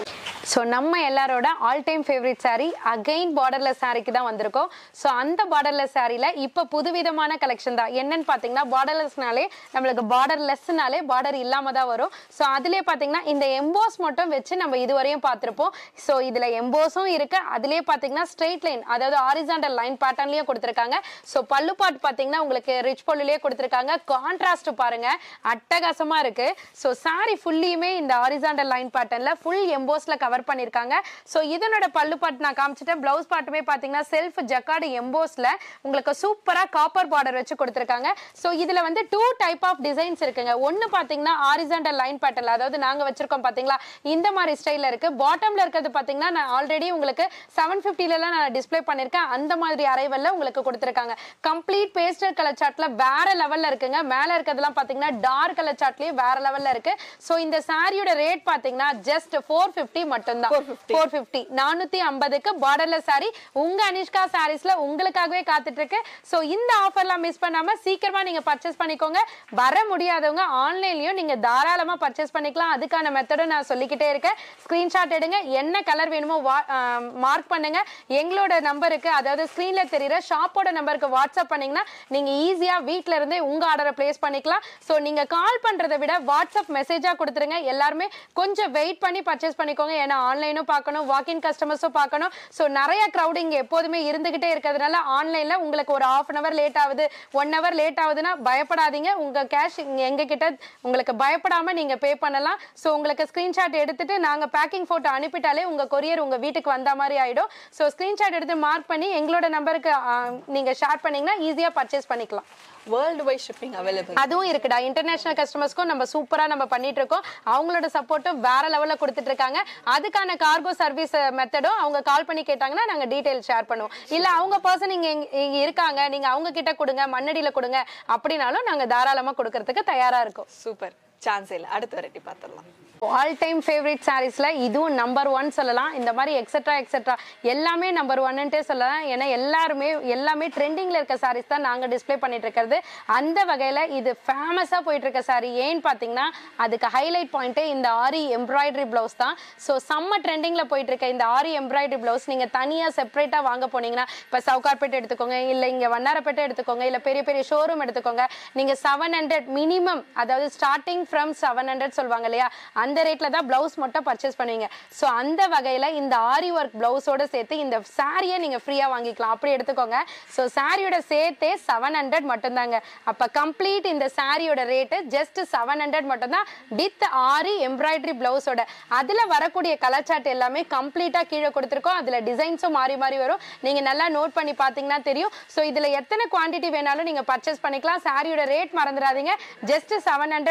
ஸோ நம்ம எல்லாரோட all time favourite saree again borderless சாரிக்கு தான் வந்திருக்கோம் ஸோ அந்த பார்டர்லெஸ் சாரியில் இப்போ புதுவிதமான கலெக்ஷன் தான் என்னன்னு பார்த்தீங்கன்னா பார்டர்லெஸ்னாலே நம்மளுக்கு பார்டர்லெஸ்னாலே பார்டர் இல்லாமல் தான் வரும் ஸோ அதிலே பார்த்தீங்கன்னா இந்த எம்போஸ் மட்டும் வச்சு நம்ம இதுவரையும் பார்த்துருப்போம் ஸோ இதில் எம்போஸும் இருக்கு அதிலே பார்த்தீங்கன்னா ஸ்ட்ரெயிட் லைன் அதாவது ஆரிசாண்டல் லைன் பேட்டர்ன்லேயும் கொடுத்துருக்காங்க ஸோ பல்லு பாட்டு பார்த்தீங்கன்னா உங்களுக்கு ரிச் பல்லுலேயே கொடுத்துருக்காங்க கான்ட்ராஸ்ட் பாருங்க அட்டகாசமாக இருக்கு ஸோ saree ஃபுல்லியுமே இந்த ஆரிசாண்டல் லைன் பேட்டர்னில் ஃபுல் எம்போஸில் கவர் பண்ணியிருக்காங்க ஸோ இதனோட பல்லு பாட்டு நான் காமிச்சிட்டேன் ப்ளவுஸ் பாட்டுமே பார்த்தீங்கன்னா செல்ஃப் ஜக்கார்டு எம்போஸில் உங்களுக்கு சூப்பராக காப்பர் பார்டர் வச்சு கொடுத்துருக்காங்க ஸோ இதில் வந்து டூ டைப் ஆஃப் டிசைன்ஸ் இருக்குங்க ஒன்று பார்த்தீங்கன்னா ஆரிசாண்டல் லைன் பேட்டர்ல அதாவது நாங்கள் வச்சிருக்கோம் பார்த்தீங்களா இந்த மாதிரி ஸ்டைலில் இருக்கு பாட்டமில் இருக்கிறது பார்த்தீங்கன்னா நான் ஆல்ரெடி உங்களுக்கு செவன் ஃபிஃப்டிலலாம் நான் டிஸ்ப்ளே பண்ணியிருக்கேன் அந்த மாதிரி அரைவல்ல உங்களுக்கு கொடுத்துருக்காங்க கம்ப்ளீட் பேஸ்டல் கலர் சார்ட்ல வேற லெவல்ல இருக்குங்க மேலே இருக்கிறதுலாம் பார்த்தீங்கன்னா டார்க் கலர் சார்ட்லயும் வேற லெவல்ல இருக்கு ஸோ இந்த சாரியோட ரேட் பார்த்தீங்கன்னா ஜஸ்ட் ஃபோர் ஃபிஃப்டி மட்டும்தான் 450. ஃபோர் ஃபிஃப்டி நானூற்றி ஐம்பதுக்கு பார்டர்ல சாரி உங்க அனிஷ்கா சாரீஸ்ல உங்களுக்காகவே காத்துட்டு இருக்கு ஸோ இந்த ஆஃபர்லாம் மிஸ் பண்ணாம சீக்கிரமா நீங்க பர்ச்சேஸ் பண்ணிக்கோங்க வர முடியாதவங்க ஆன்லைன்லயும் நீங்க தாராளமா பர்ச்சேஸ் பண்ணிக்கலாம் அதுக்கான மெத்தடும் நான் சொல்லிக்கிட்டே இருக்கேன் ஸ்கிரீன்ஷாட் எடுங்க என்ன கலர் வேணுமோ மார்க் பண்ணுங்க எங்களோட நம்பருக்கு அதாவது ஸ்க்ரீன்ல தெரியுற ஷாப்போட நம்பருக்கு வாட்ஸ்அப் பண்ணீங்கன்னா நீங்க ஈஸியா வீட்ல இருந்தே உங்க ஆர்டரை பிளேஸ் பண்ணிக்கலாம் ஸோ நீங்க கால் பண்றதை விட வாட்ஸ்அப் மெசேஜா கொடுத்துருங்க எல்லாருமே கொஞ்சம் வெயிட் பண்ணி பர்ச்சேஸ் பண்ணிக்கோங்க ஏன்னா ஆன்லைனும் பார்க்கணும் வாக்கின் கஸ்டமர்ஸும் பார்க்கணும் ஸோ நிறைய க்ரௌட் இங்கே எப்போதுமே இருந்துகிட்டே இருக்கிறதுனால ஆன்லைனில் உங்களுக்கு ஒரு ஆஃப் அன் அவர் லேட் ஆகுது ஒன் ஹவர் லேட் ஆகுதுன்னா பயப்படாதீங்க உங்கள் கேஷ் எங்க கிட்ட உங்களுக்கு பயப்படாம நீங்க பே பண்ணலாம் ஸோ உங்களுக்கு ஸ்க்ரீன்ஷாட் எடுத்துட்டு நாங்கள் பேக்கிங் ஃபோட்டோ அனுப்பிட்டாலே உங்க கொரியர் உங்க வீட்டுக்கு வந்த மாதிரி ஆயிடும் ஸோ ஸ்க்ரீன்ஷாட் எடுத்து மார்க் பண்ணி எங்களோட நம்பருக்கு நீங்க ஷேர் பண்ணீங்கன்னா ஈஸியாக பர்ச்சேஸ் பண்ணிக்கலாம் வேர்ல்டு வைட் ஷிப்பிங் அவைலபிள் அதுவும் இருக்குடா இன்டர்நேஷனல் கஸ்டமர்ஸ்க்கும் நம்ம சூப்பரா நம்ம பண்ணிட்டு இருக்கோம் அவங்களோட சப்போர்ட்டும் வேற லெவல்ல கொடுத்துட்டு இருக்காங்க அதுக்கான கார்கோ சர்வீஸ் மெத்தடும் அவங்க கால் பண்ணி கேட்டாங்கன்னா நாங்க டீடைல் ஷேர் பண்ணுவோம் இல்ல அவங்க பர்சன் இங்க இங்க- இங்க இருக்காங்க நீங்க அவங்க கிட்ட கொடுங்க மண்ணடியில கொடுங்க அப்படின்னாலும் நாங்க தாராளமா கொடுக்கறதுக்கு தயாரா இருக்கோம் சூப்பர் சான்ஸ் இல்லை அடுத்த வெரைட்டி பார்த்துடலாம் ஆல் டைம் ஃபேவரட் சாரீஸ்ல இதுவும் நம்பர் ஒன் சொல்லலாம் இந்த மாதிரி எக்ஸெட்ரா எக்ஸெட்ரா எல்லாமே நம்பர் ஒன்னுட்டே சொல்லலாம் ஏன்னா எல்லாருமே எல்லாமே ட்ரெண்டிங்ல இருக்க சாரீஸ் தான் நாங்க டிஸ்ப்ளே பண்ணிட்டு இருக்கிறது அந்த வகையில இது ஃபேமஸா போயிட்டு இருக்க சாரி ஏன்னு பாத்தீங்கன்னா அதுக்கு ஹைலைட் பாயிண்ட்டே இந்த ஆரி எம்ப்ராய்டரி பிளவுஸ் தான் ஸோ செம்ம ட்ரெண்டிங்ல போயிட்டு இருக்க இந்த ஆரி எம்ப்ராய்டரி பிளவுஸ் நீங்க தனியா செப்பரேட்டா வாங்க போனீங்கன்னா இப்ப சவுகார்பேட் எடுத்துக்கோங்க இல்ல இங்க வண்ணாரப்பேட்டை எடுத்துக்கோங்க இல்ல பெரிய பெரிய ஷோரூம் எடுத்துக்கோங்க நீங்க செவன் ஹண்ட்ரட் மினிமம் அதாவது ஸ்டார்டிங் ஃப்ரம் செவன் ஹண்ட்ரட் சொல்லுவாங்க இல்லையா அந்த ரேட்ல தான் பிளவுஸ் மட்டும் பர்ச்சேஸ் பண்ணுவீங்க ஸோ அந்த வகையில இந்த ஆரி ஒர்க் பிளவுஸோட சேர்த்து இந்த சாரியை நீங்க ஃப்ரீயா வாங்கிக்கலாம் அப்படி எடுத்துக்கோங்க ஸோ சாரியோட சேர்த்தே செவன் ஹண்ட்ரட் மட்டும்தாங்க அப்ப கம்ப்ளீட் இந்த சாரியோட ரேட்டு ஜஸ்ட் செவன் ஹண்ட்ரட் மட்டும்தான் வித் ஆரி எம்ப்ராய்டரி பிளவுஸோட அதுல வரக்கூடிய கலர் சார்ட் எல்லாமே கம்ப்ளீட்டா கீழே கொடுத்துருக்கோம் அதுல டிசைன்ஸும் மாறி மாறி வரும் நீங்க நல்லா நோட் பண்ணி பாத்தீங்கன்னா தெரியும் ஸோ இதுல எத்தனை குவாண்டிட்டி வேணாலும் நீங்க பர்ச்சேஸ் பண்ணிக்கலாம் சாரியோட ரேட் மறந்துடாதீங்க ஜஸ்ட் செவன் ஹண்ட்ரட் மட்டும்தான்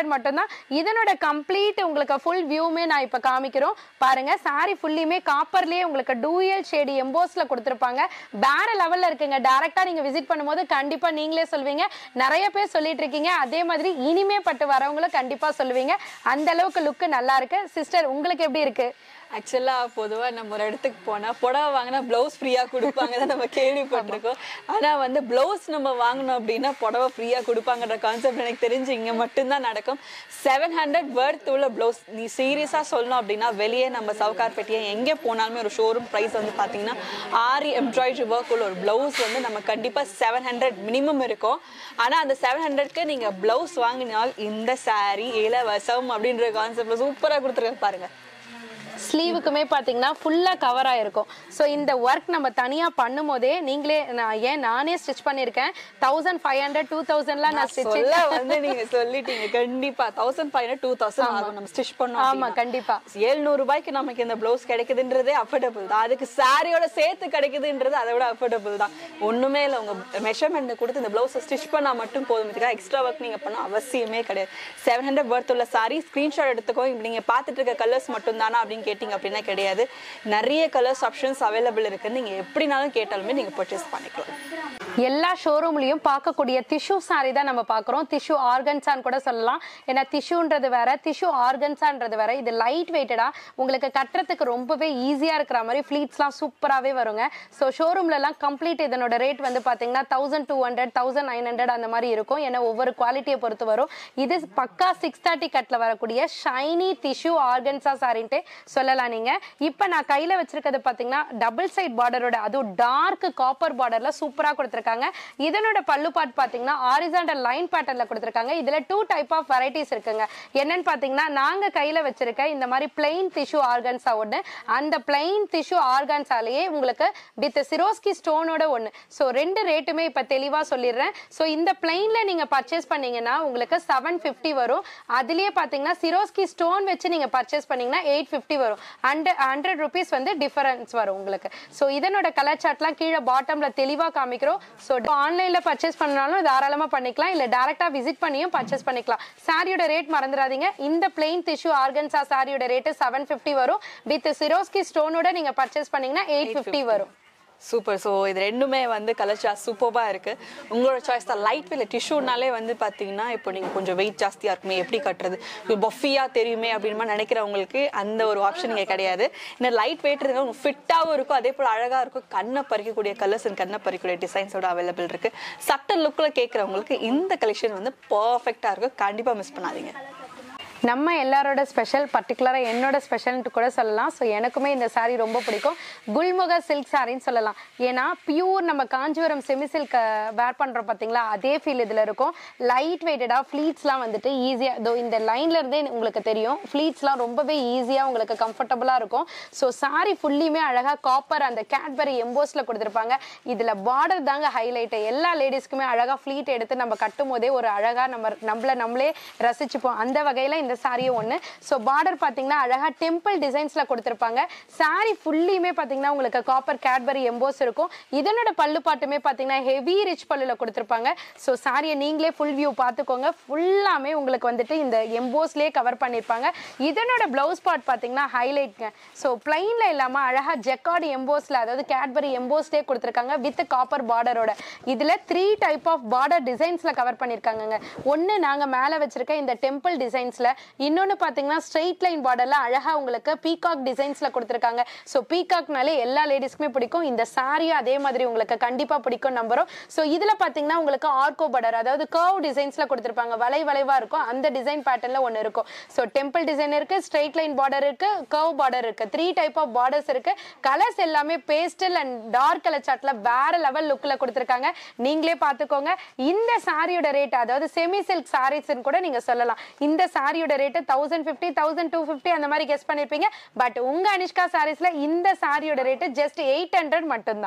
இதனோட கம்ப்ளீட் உங்களுக்கு ஃபுல் வியூமே நான் இப்போ காமிக்கிறோம் பாருங்க saree ஃபுல்லியுமே காப்பர்லயே உங்களுக்கு டூயல் ஷேடு எம்போஸ்ல கொடுத்துருப்பாங்க வேற லெவல்ல இருக்குங்க டைரக்டா நீங்க விசிட் பண்ணும்போது கண்டிப்பா நீங்களே சொல்வீங்க நிறைய பேர் சொல்லிட்டு இருக்கீங்க அதே மாதிரி இனிமே பட்டு வரவங்களும் கண்டிப்பா சொல்லுவீங்க அந்த அளவுக்கு லுக் நல்லா இருக்கு சிஸ்டர் உங்களுக்கு எப்படி இருக்கு ஆக்சுவலா பொதுவா நம்ம ஒரு இடத்துக்கு போனா புடவை வாங்கினா பிளவுஸ் ஃப்ரீயா கொடுப்பாங்க தான் நம்ம கேள்விப்பட்டிருக்கோம் ஆனா வந்து பிளவுஸ் நம்ம வாங்கணும் அப்படின்னா புடவை ஃப்ரீயா கொடுப்பாங்கன்ற கான்செப்ட் எனக்கு தெரிஞ்சு இங்க மட்டும்தான் நடக்கும் செவன் ஹண்ட்ரட் வேர்த் உள்ள பிளவுஸ் நீ சீரியஸா சொல்லணும் அப்படின்னா வெளியே நம்ம சவுகார்பேட்டையை எங்கே போனாலுமே ஒரு ஷோரூம் ப்ரைஸ் வந்து பாத்தீங்கன்னா ஆரி எம்ப்ராய்டரி ஒர்க் உள்ள ஒரு பிளவுஸ் வந்து நம்ம கண்டிப்பா செவன் ஹண்ட்ரட் மினிமம் இருக்கும் ஆனா அந்த செவன் ஹண்ட்ரட்க்கு நீங்க பிளவுஸ் வாங்கினால் இந்த saree இலவசம் அப்படின்ற கான்செப்ட்ல சூப்பரா கொடுத்துருக்காங்க பாருங்க ஸ்லீவுக்குமே பார்த்தீங்கன்னா ஃபுல்லாக கவர் ஆயிருக்கும் ஸோ இந்த ஒர்க் நம்ம தனியாக பண்ணும்போதே நீங்களே நான் ஏன் நானே ஸ்டிச் பண்ணியிருக்கேன் தௌசண்ட் ஃபைவ் ஹண்ட்ரட் டூ தௌசண்ட்லாம் நான் ஸ்டிச் சொல்ல வந்து நீங்க சொல்லிட்டீங்க கண்டிப்பா thousand five hundred two thousand ஆகும் நம்ம ஸ்டிச் பண்ணோம் ஆமா அப்படின்னா. கண்டிப்பா எழுநூறு ரூபாய்க்கு நமக்கு இந்த பிளவுஸ் கிடைக்குதுன்றதே அஃபோர்டபுள் தான் அதுக்கு சாரியோட சேர்த்து கிடைக்குதுன்றது அதை விட அஃபோர்டபுள் தான் ஒண்ணுமே இல்லை உங்க மெஷர்மெண்ட் கொடுத்து இந்த பிளவுஸை ஸ்டிச் பண்ணா மட்டும் போதும் இதுக்காக எக்ஸ்ட்ரா ஒர்க் நீங்க பண்ண அவசியமே கிடையாது செவன் ஹண்ட்ரட் ஒர்த் உள்ள சாரி ஸ்கிரீன்ஷாட் எடுத்துக்கோ இப்ப நீங்க பார்த்துட்டு இருக்க கலர்ஸ் மட்டும் தானா அப்படின்னு கேட்டிங்க அப்படின்னா கிடையாது நிறைய கலர்ஸ் ஆப்ஷன்ஸ் அவைலபிள் இருக்கு நீங்க எப்படினாலும் கேட்டாலுமே நீங்க பர்ச்சேஸ் பண்ணிக்கலாம் எல்லா ஷோரூம்லயும் பார்க்கக்கூடிய டிஷ்யூ சாரி தான் நம்ம பார்க்குறோம் டிஷ்யூ ஆர்கன்ஸான்னு கூட சொல்லலாம் ஏன்னா டிஷ்யூன்றது வேற டிஷ்யூ ஆர்கன்ஸான்றது வேற இது லைட் வெயிட்டடா உங்களுக்கு கட்டுறதுக்கு ரொம்பவே ஈஸியா இருக்கிற மாதிரி ஃபிளீட்ஸ்லாம் சூப்பராகவே வருங்க ஸோ ஷோரூம்லலாம் கம்ப்ளீட் இதனோட ரேட் வந்து பார்த்தீங்கன்னா thousand two hundred thousand nine hundred அந்த மாதிரி இருக்கும் ஏன்னா ஒவ்வொரு குவாலிட்டியை பொறுத்து வரும் இது பக்கா சிக்ஸ் தேர்ட்டி கட்டில் வரக்கூடிய ஷைனி டிஷ்யூ ஆர்கன்ஸா சாரின்ட்டு சொல்லலாம் நீங்க இப்போ நான் கையில வச்சிருக்கிறது பார்த்தீங்கன்னா டபுள் சைட் பார்டரோட அதுவும் டார்க் காப்பர் பார்டர்ல சூப்பரா கொடுத்துருக்காங்க இதனோட பல்லு பாட் பார்த்தீங்கன்னா ஆரிசாண்டல் லைன் பேட்டர்ல கொடுத்துருக்காங்க இதுல டூ டைப் ஆஃப் வெரைட்டிஸ் இருக்குங்க என்னன்னு பார்த்தீங்கன்னா நாங்க கையில வச்சிருக்க இந்த மாதிரி பிளெயின் டிஷ்யூ ஆர்கன்ஸா ஒன்று அந்த பிளெயின் டிஷ்யூ ஆர்கன்ஸாலேயே உங்களுக்கு வித் சிரோஸ்கி ஸ்டோனோட ஒன்று ஸோ ரெண்டு ரேட்டுமே இப்போ தெளிவா சொல்லிடுறேன் ஸோ இந்த பிளெயின்ல நீங்க பர்ச்சேஸ் பண்ணீங்கன்னா உங்களுக்கு செவன் ஃபிஃப்டி வரும் அதுலயே பார்த்தீங்கன்னா சிரோஸ்கி ஸ்டோன் வச்சு நீங்க பர்ச்சேஸ் பண்ணீங்கன்னா எயிட் ஃபிஃப்டி வரும் ஹண்ட்ரட் ஹண்ட்ரட் ருபீஸ் வந்து டிஃபரன்ஸ் வரும் உங்களுக்கு ஸோ இதனோட கலர் சார்ட்லாம் கீழே பாட்டம்ல தெளிவா காமிக்கிறோம் ஸோ ஆன்லைன்ல பர்ச்சேஸ் பண்ணாலும் தாராளமா பண்ணிக்கலாம் இல்ல டேரக்டா விசிட் பண்ணியும் பர்ச்சேஸ் பண்ணிக்கலாம் சாரியோட ரேட் மறந்துடாதீங்க இந்த பிளெயின் டிஷ்யூ ஆர்கன்ஸா சாரியோட ரேட்டு செவன் ஃபிஃப்டி வரும் வித் சிரோஸ்கி ஸ்டோனோட நீங்க பர்ச்சேஸ் பண்ணீங்கன்னா எயிட் ஃபிஃப்டி வரும் சூப்பர் ஸோ இது ரெண்டுமே வந்து கலர் சார்ட் சூப்பராக இருக்கு உங்களோட சாய்ஸ் தான் லைட் வெயிட் டிஷ்யூனாலே வந்து பார்த்தீங்கன்னா இப்போ நீங்கள் கொஞ்சம் வெயிட் ஜாஸ்தியாக இருக்குமே எப்படி கட்டுறது பஃபியாக தெரியுமே அப்படின்னு மாதிரி நினைக்கிறவங்களுக்கு அந்த ஒரு ஆப்ஷன் இங்கே கிடையாது இன்னும் லைட் வெயிட் இருக்கு உங்களுக்கு ஃபிட்டாகவும் இருக்கும் அதே போல் அழகாக இருக்கும் கண்ணை பறிக்கக்கூடிய கலர்ஸ் அண்ட் கண்ணை பறிக்கக்கூடிய டிசைன்ஸோட அவைலபிள் இருக்கு சட்ட லுக்கில் கேட்குறவங்களுக்கு இந்த கலெக்ஷன் வந்து பர்ஃபெக்டாக இருக்கும் கண்டிப்பாக மிஸ் பண்ணாதீங்க நம்ம எல்லாரோட ஸ்பெஷல் பர்டிகுலராக என்னோட ஸ்பெஷல்ன்ட்டு கூட சொல்லலாம் ஸோ எனக்குமே இந்த saree ரொம்ப பிடிக்கும் குல்முக சில்க் சாரின்னு சொல்லலாம் ஏன்னா பியூர் நம்ம காஞ்சிபுரம் செமி சில்க் வேர் பண்ணுறோம் பார்த்தீங்களா அதே ஃபீல் இதில் இருக்கும் லைட் வெயிட்டடாக ஃப்ளீட்ஸ்லாம் வந்துட்டு ஈஸியாக இதோ இந்த லைன்ல இருந்தே உங்களுக்கு தெரியும் ஃப்ளீட்ஸ்லாம் ரொம்பவே ஈஸியாக உங்களுக்கு கம்ஃபர்டபுளாக இருக்கும் ஸோ saree ஃபுல்லியுமே அழகாக காப்பர் அந்த கேட்பரி எம்போஸில் கொடுத்துருப்பாங்க இதில் பார்டர் தாங்க ஹைலைட்டு எல்லா லேடிஸ்க்குமே அழகாக ஃப்ளீட் எடுத்து நம்ம கட்டும் போதே ஒரு அழகாக நம்ம நம்மள நம்மளே ரசிச்சுப்போம் அந்த வகையில் இந்த சாரியும் ஒன்று ஸோ பார்டர் பார்த்தீங்கன்னா அழகாக டெம்பிள் டிசைன்ஸில் கொடுத்துருப்பாங்க saree ஃபுல்லியுமே பார்த்தீங்கன்னா உங்களுக்கு காப்பர் கேட்பரி எம்போஸ் இருக்கும் இதனோட பல்லு பாட்டுமே பார்த்தீங்கன்னா ஹெவி ரிச் பல்லுல கொடுத்துருப்பாங்க ஸோ சாரியை நீங்களே ஃபுல் வியூ பார்த்துக்கோங்க ஃபுல்லாமே உங்களுக்கு வந்துட்டு இந்த எம்போஸ்லேயே கவர் பண்ணியிருப்பாங்க இதனோட ப்ளவுஸ் பார்ட் பார்த்தீங்கன்னா ஹைலைட்ங்க ஸோ பிளைனில் இல்லாமல் அழகாக ஜெக்கார்டு எம்போஸில் அதாவது கேட்பரி எம்போஸ்லேயே கொடுத்துருக்காங்க வித் காப்பர் பார்டரோட இதில் த்ரீ டைப் ஆஃப் பார்டர் டிசைன்ஸில் கவர் பண்ணியிருக்காங்கங்க ஒன்று நாங்கள் மேலே வச்சிருக்க இந்த டெம்பிள் டிசைன்ஸில் இன்னொன்று பார்த்தீங்கன்னா ஸ்ட்ரெயிட் லைன் பார்டரில் அழகாக உங்களுக்கு பீகாக் டிசைன்ஸில் கொடுத்துருக்காங்க ஸோ பீகாக்னாலே எல்லா லேடிஸ்க்குமே பிடிக்கும் இந்த சாரியும் அதே மாதிரி உங்களுக்கு கண்டிப்பாக பிடிக்கும் நம்புறோம் ஸோ இதில் பார்த்தீங்கன்னா உங்களுக்கு ஆர்கோ பார்டர் அதாவது கர்வ் டிசைன்ஸில் கொடுத்துருப்பாங்க வளை வளைவாக இருக்கும் அந்த டிசைன் பேட்டர்னில் ஒன்று இருக்கும் ஸோ டெம்பிள் டிசைன் இருக்கு ஸ்ட்ரெயிட் லைன் பார்டர் இருக்கு கர்வ் பார்டர் இருக்கு த்ரீ டைப் ஆஃப் பார்டர்ஸ் இருக்கு கலர்ஸ் எல்லாமே பேஸ்டல் அண்ட் டார்க் கலர் சார்ட்ல வேற லெவல் லுக்கில் கொடுத்துருக்காங்க நீங்களே பார்த்துக்கோங்க இந்த சாரியோட ரேட் அதாவது செமி சில்க் சாரீஸ்ன்னு கூட நீங்க சொல்லலாம் இந்த சாரியோட rate thousand fifty thousand two fifty அந்த மாதிரி கெஸ் பண்ணிருப்பீங்க பட் உங்க அனிஷ்கா சாரீஸ்ல இந்த சாரியோட ரேட்டு ஜஸ்ட் எயிட் ஹண்ட்ரட் மட்டும்தான்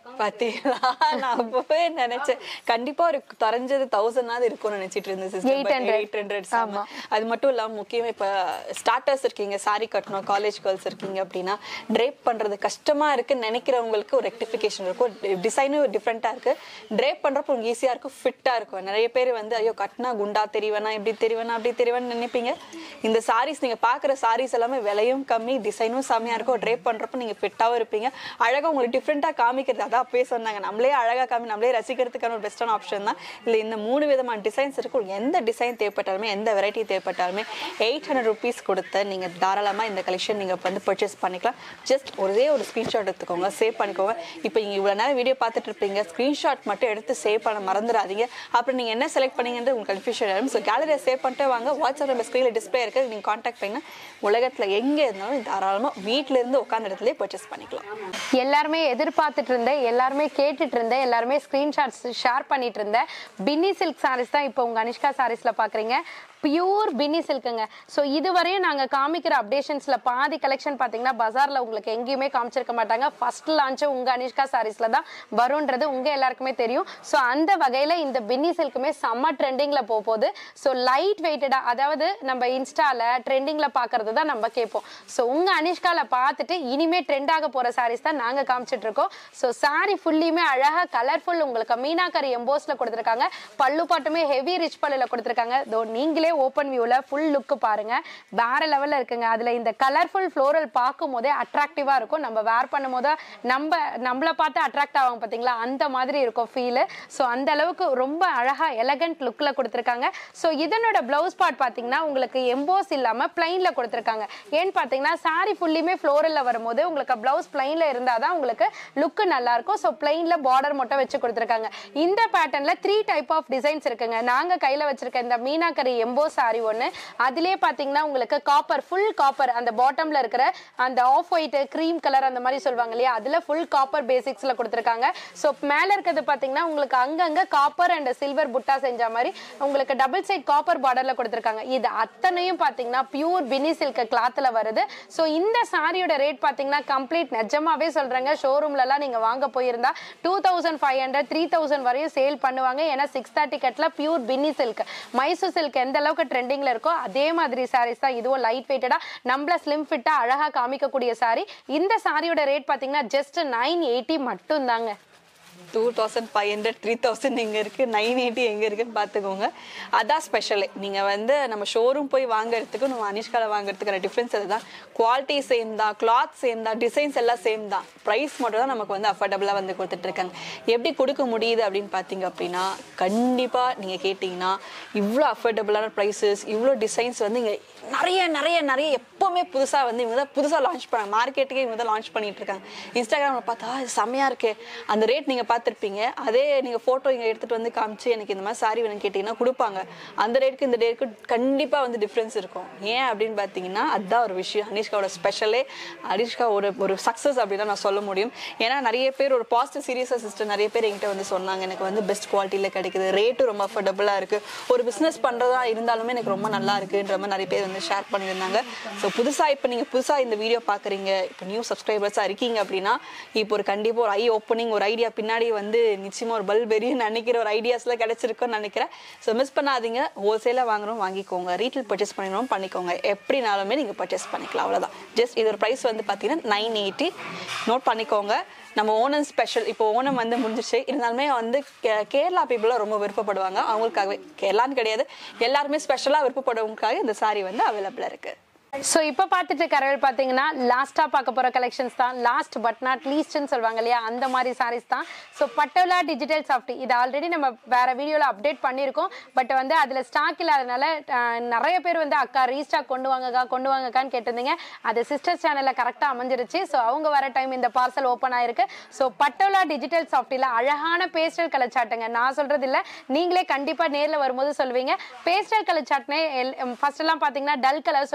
பாத்தீங்களா நான் அப்பவே நினைச்சேன் கண்டிப்பா ஒரு குறைஞ்சது தௌசண்ட் இருக்கும்னு நினைச்சிட்டு இருந்தேன் சிஸ்டர் 800. எயிட் ஹண்ட்ரட் அது மட்டும் இல்லாம முக்கியமா இப்ப ஸ்டார்டர்ஸ் இருக்கீங்க சாரி கட்டணும் காலேஜ் கேர்ள்ஸ் இருக்கீங்க அப்படின்னா ட்ரேப் பண்றது கஷ்டமா இருக்குன்னு நினைக்கிறவங்களுக்கு ஒரு ரெக்டிஃபிகேஷன் இருக்கும் டிசைனும் டிஃப்ரெண்டா இருக்கு ட்ரேப் பண்றப்போ உங்களுக்கு ஈஸியா இருக்கும் ஃபிட்டா இருக்கும் நிறைய பேர் வந்து ஐயோ கட்டினா குண்டா தெரியவேனா இப்படி தெரியவேனா அப்படி தெரியவேன்னு நினைப்பீங்க இந்த சாரீஸ் நீங்க பாக்குற சாரீஸ் எல்லாமே விலையும் கம்மி டிசைனும் செம்மையா இருக்கும் ட்ரேப் பண்றப்போ நீங்க ஃபிட்டாவும் இருப்பீங்க அழகா உங்களுக்கு டிஃப்ரெண்டா காமிக்கிறது அதான் அப்பயே சொன்னாங்க நம்மளே அழகா காமி நம்மளே ரசிக்கிறதுக்கான ஒரு பெஸ்டான ஆப்ஷன் தான் இல்ல இந்த மூணு விதமான டிசைன்ஸ் இருக்கு உங்களுக்கு எந்த டிசைன் தேவைப்பட்டாலுமே எந்த வெரைட்டி தேவைப்பட்டாலுமே எயிட் ஹண்ட்ரட் ருபீஸ் கொடுத்து நீங்க தாராளமா இந்த கலெக்ஷன் நீங்க வந்து பர்ச்சேஸ் பண்ணிக்கலாம் ஜஸ்ட் ஒரே ஒரு ஸ்கிரீன்ஷாட் எடுத்துக்கோங்க சேவ் பண்ணிக்கோங்க இப்போ நீங்க இவ்வளவு நேரம் வீடியோ பார்த்துட்டு இருப்பீங்க ஸ்கிரீன்ஷாட் மட்டும் எடுத்து சேவ் பண்ண மறந்துடாதீங்க அப்புறம் நீங்க என்ன செலக்ட் பண்ணீங்கன்றது உங்களுக்கு கன்ஃபியூஷன் ஆகும் ஸோ கேலரியை சேவ் பண்ணிட்டு வாங்க வாட்ஸ்அப் நம்ம ஸ்க்ரீனில் டிஸ்பிளே இருக்கு நீங்க காண்டாக்ட் பண்ணி உலகத்துல எங்க இருந்தாலும் தாராளமா வீட்ல இருந்து உட்காந்த இடத்துல பர்ச்சேஸ் பண்ணிக்கலாம் எல்லாருமே எதிர்பார்த்துட்டு இருந்தேன் எல்லாருமே கேட்டுட்டு இருந்தேன் எல்லாருமே ஸ்கிரீன்ஷாட்ஸ் ஷேர் பண்ணிட்டு இருந்தேன் பின்னி சில்க் சாரீஸ் தான் இப்போ உங்க அனிஷ்கா சாரீஸ்ல பாக்குறீங்க பியூர் பின்னி சில்க்குங்க ஸோ இதுவரையும் நாங்கள் காமிக்கிற அப்டேஷன்ஸில் பாதி கலெக்ஷன் பார்த்தீங்கன்னா பஜாரில் உங்களுக்கு எங்கேயுமே காமிச்சிருக்க மாட்டாங்க ஃபர்ஸ்ட் லான்ச்சு உங்கள் அனிஷ்கா சாரீஸில் தான் வரும்ன்றது உங்கள் எல்லாருக்குமே தெரியும் ஸோ அந்த வகையில் இந்த பின்னி சில்க்குமே செம்ம ட்ரெண்டிங்கில் போக போகுது ஸோ லைட் வெயிட்டடாக அதாவது நம்ம இன்ஸ்டாவில் ட்ரெண்டிங்கில் பார்க்கறது தான் நம்ம கேட்போம் ஸோ உங்கள் அனிஷ்காவில் பார்த்துட்டு இனிமே ட்ரெண்ட் ஆக போகிற சாரீஸ் தான் நாங்கள் காமிச்சிட்டு இருக்கோம் ஸோ சாரி ஃபுல்லியுமே அழகாக கலர்ஃபுல் உங்களுக்கு மீனாக்கரி எம்போஸில் கொடுத்துருக்காங்க பல்லு பாட்டுமே ஹெவி ரிச் பல்லுல கொடுத்துருக்காங்க தோ நீங்களே ஓப்பன் வியூவில் ஃபுல் லுக்கு பாருங்க வேற லெவலில் இருக்குங்க அதில் இந்த கலர்ஃபுல் ஃப்ளோரல் பார்க்கும் போதே அட்ராக்டிவாக இருக்கும் நம்ம வேர் பண்ணும் போது நம்ம நம்மளை பார்த்து அட்ராக்ட் ஆவாங்க பார்த்தீங்களா அந்த மாதிரி இருக்கும் ஃபீலு ஸோ அந்த அளவுக்கு ரொம்ப அழகாக எலகண்ட் லுக்கில் கொடுத்துருக்காங்க ஸோ இதனோட ப்ளவுஸ் பார்ட் பார்த்தீங்கன்னா உங்களுக்கு எம்போஸ் இல்லாமல் பிளைனில் கொடுத்துருக்காங்க ஏன்னு பார்த்தீங்கன்னா சாரி ஃபுல்லியுமே ஃப்ளோரலில் வரும்போது உங்களுக்கு ப்ளவுஸ் பிளைனில் இருந்தால் தான் உங்களுக்கு லுக்கு நல்லா இருக்கும் ஸோ பிளைனில் பார்டர் மட்டும் வச்சு கொடுத்துருக்காங்க இந்த பேட்டர்னில் த்ரீ டைப் ஆஃப் டிசைன்ஸ் இருக்குங்க நாங்கள் கையில் வச்சிருக்க இந்த மீனாக்கரி எம்போ சாரி ஒன்று அதிலே பார்த்தீங்கன்னா உங்களுக்கு காப்பர் ஃபுல் காப்பர் அந்த பாட்டமில் இருக்கிற அந்த ஆஃப் ஒயிட் க்ரீம் கலர் அந்த மாதிரி சொல்லுவாங்க இல்லையா அதில் ஃபுல் காப்பர் பேசிக்ஸில் கொடுத்துருக்காங்க ஸோ மேலே இருக்கிறது பார்த்தீங்கன்னா உங்களுக்கு அங்கங்கே காப்பர் அண்ட் சில்வர் புட்டா செஞ்ச மாதிரி உங்களுக்கு டபுள் சைட் காப்பர் பார்டரில் கொடுத்துருக்காங்க இது அத்தனையும் பார்த்தீங்கன்னா பியூர் பினி சில்க் கிளாத்தில் வருது ஸோ இந்த சாரியோட ரேட் பார்த்தீங்கன்னா கம்ப்ளீட் நிஜமாவே சொல்கிறேங்க ஷோரூம்லலாம் நீங்கள் வாங்க போயிருந்தா two thousand five hundred three thousand வரையும் சேல் பண்ணுவாங்க ஏன்னா சிக்ஸ் தேர்ட்டி கட்டில் pure Binny silk Mysore silk எந்த அளவுக்கு ட்ரெண்டிங்கில் இருக்கோ அதே மாதிரி சாரீஸ் தான் இதுவும் லைட் வெயிட்டடாக நம்மள ஸ்லிம் ஃபிட்டாக அழகாக காமிக்கக்கூடிய சாரி இந்த சாரியோட ரேட் பார்த்தீங்கன்னா ஜஸ்ட் நைன் எயிட்டி மட்டும் தாங்க two thousand five hundred three thousand எங்கே இருக்குது நைன் எயிட்டி எங்கே இருக்குன்னு பார்த்துக்கோங்க அதான் ஸ்பெஷலே நீங்கள் வந்து நம்ம ஷோரூம் போய் வாங்குறதுக்கும் நம்ம அனிஷ்காவில் வாங்குறதுக்கான டிஃப்ரென்ஸ் அதுதான் குவாலிட்டி சேம் தான் கிளாத் சேம் தான் டிசைன்ஸ் எல்லாம் சேம் தான் ப்ரைஸ் மட்டும் தான் நமக்கு வந்து அஃபோர்டபுளாக வந்து கொடுத்துட்ருக்காங்க எப்படி கொடுக்க முடியுது அப்படின்னு பார்த்தீங்க அப்படின்னா கண்டிப்பாக நீங்கள் கேட்டிங்கன்னா இவ்வளோ அஃபோர்டபுளான ப்ரைஸஸ் இவ்வளோ டிசைன்ஸ் வந்து இங்கே நிறைய நிறைய நிறைய எப்போவுமே புதுசாக வந்து இவங்க தான் புதுசாக லான்ச் பண்ணாங்க மார்க்கெட்டுக்கே இவங்க தான் லான்ச் பண்ணிட்டு இருக்காங்க இன்ஸ்டாகிராமில் பார்த்தா இது செம்மையாக இருக்கு அந்த ரேட் நீங்கள் பார்த்துருப்பீங்க அதே நீங்கள் ஃபோட்டோ இங்கே எடுத்துகிட்டு வந்து காமிச்சு எனக்கு இந்த மாதிரி சாரி வேணும்னு கேட்டிங்கன்னா கொடுப்பாங்க அந்த ரேட்டுக்கு இந்த ரேட்டுக்கு கண்டிப்பாக வந்து டிஃப்ரென்ஸ் இருக்கும் ஏன் அப்படின்னு பார்த்தீங்கன்னா அதுதான் ஒரு விஷயம் அனிஷ்காவோட ஸ்பெஷலே அனிஷ்கா ஒரு ஒரு சக்ஸஸ் அப்படின்னு தான் நான் சொல்ல முடியும் ஏன்னா நிறைய பேர் ஒரு பாசிட்டிவ் சீரியஸாக சிஸ்டர் நிறைய பேர் என்கிட்ட வந்து சொன்னாங்க எனக்கு வந்து பெஸ்ட் குவாலிட்டியில் கிடைக்குது ரேட்டும் ரொம்ப அஃபோர்டபுளாக இருக்குது ஒரு பிஸ்னஸ் பண்ணுறதா இருந்தாலுமே எனக்கு ரொம்ப நல்லா இருக்குன்ற மாதிரி நிறைய பேர் வந்து ஷேர் பண்ணியிருந்தாங்க ஸோ புதுசாக இப்போ நீங்கள் புதுசாக இந்த வீடியோ பார்க்குறீங்க இப்போ நியூ சப்ஸ்கிரைபர்ஸாக இருக்கீங்க அப்படின்னா இப்போ ஒரு கண்டிப்பாக ஒரு ஐ ஓப்பனிங் ஒரு ஐடியா பின்னாடி வந்து நிச்சயமாக ஒரு பல்ப் எரியும் நினைக்கிற ஒரு ஐடியாஸ்லாம் கிடைச்சிருக்கும்னு நினைக்கிறேன் ஸோ மிஸ் பண்ணாதீங்க ஹோல்சேலாக வாங்குறோம் வாங்கிக்கோங்க ரீட்டைல் பர்ச்சேஸ் பண்ணணும் பண்ணிக்கோங்க எப்படினாலுமே நீங்கள் பர்ச்சேஸ் பண்ணிக்கலாம் அவ்வளோதான் ஜஸ்ட் இதோட ப்ரைஸ் வந்து பார்த்தீங்கன்னா நைன் எயிட்டி நோட் பண்ணிக்கோங்க நம்ம ஓணம் ஸ்பெஷல் இப்போ ஓணம் வந்து முடிஞ்சிச்சு இருந்தாலுமே வந்து கே- கேரளா பீப்புளாக ரொம்ப விருப்பப்படுவாங்க அவங்களுக்காகவே கேரளான்னு கிடையாது எல்லாருமே ஸ்பெஷலாக விருப்பப்படுறவங்களுக்காக இந்த saree வந்து அவைலபிளாக இருக்குது ஸோ இப்போ பார்த்துட்டு கரவில் பார்த்தீங்கன்னா லாஸ்ட்டாக பார்க்க போகிற கலெக்ஷன்ஸ் தான் லாஸ்ட் பட் நாட் லீஸ்ட்னு சொல்லுவாங்க இல்லையா அந்த மாதிரி சாரீஸ் தான் ஸோ பட்டோலா டிஜிட்டல் சாஃப்ட் இது ஆல்ரெடி நம்ம வேற வீடியோவில் அப்டேட் பண்ணியிருக்கோம் பட் வந்து அதில் ஸ்டாக் இல்லாதனால அஹ், நிறைய பேர் வந்து அக்கா ரீஸ்டாக் கொண்டு வாங்கக்கா கொண்டு வாங்கக்கான்னு கேட்டிருந்தீங்க அது சிஸ்டர் சேனலில் கரெக்டாக அமைஞ்சிருச்சு ஸோ அவங்க வர டைம் இந்த பார்சல் ஓப்பன் ஆயிருக்கு ஸோ பட்டோலா டிஜிட்டல் சாஃப்டில் அழகான பேஸ்டல் கலர் சாட்டுங்க நான் சொல்றது இல்ல நீங்களே கண்டிப்பாக நேரில் வரும்போது சொல்லுவீங்க பேஸ்டல் கலர் சாட்னே ஃபர்ஸ்ட் எல்லாம் பார்த்தீங்கன்னா டல் கலர் சொல்லுவாங்க இப்போ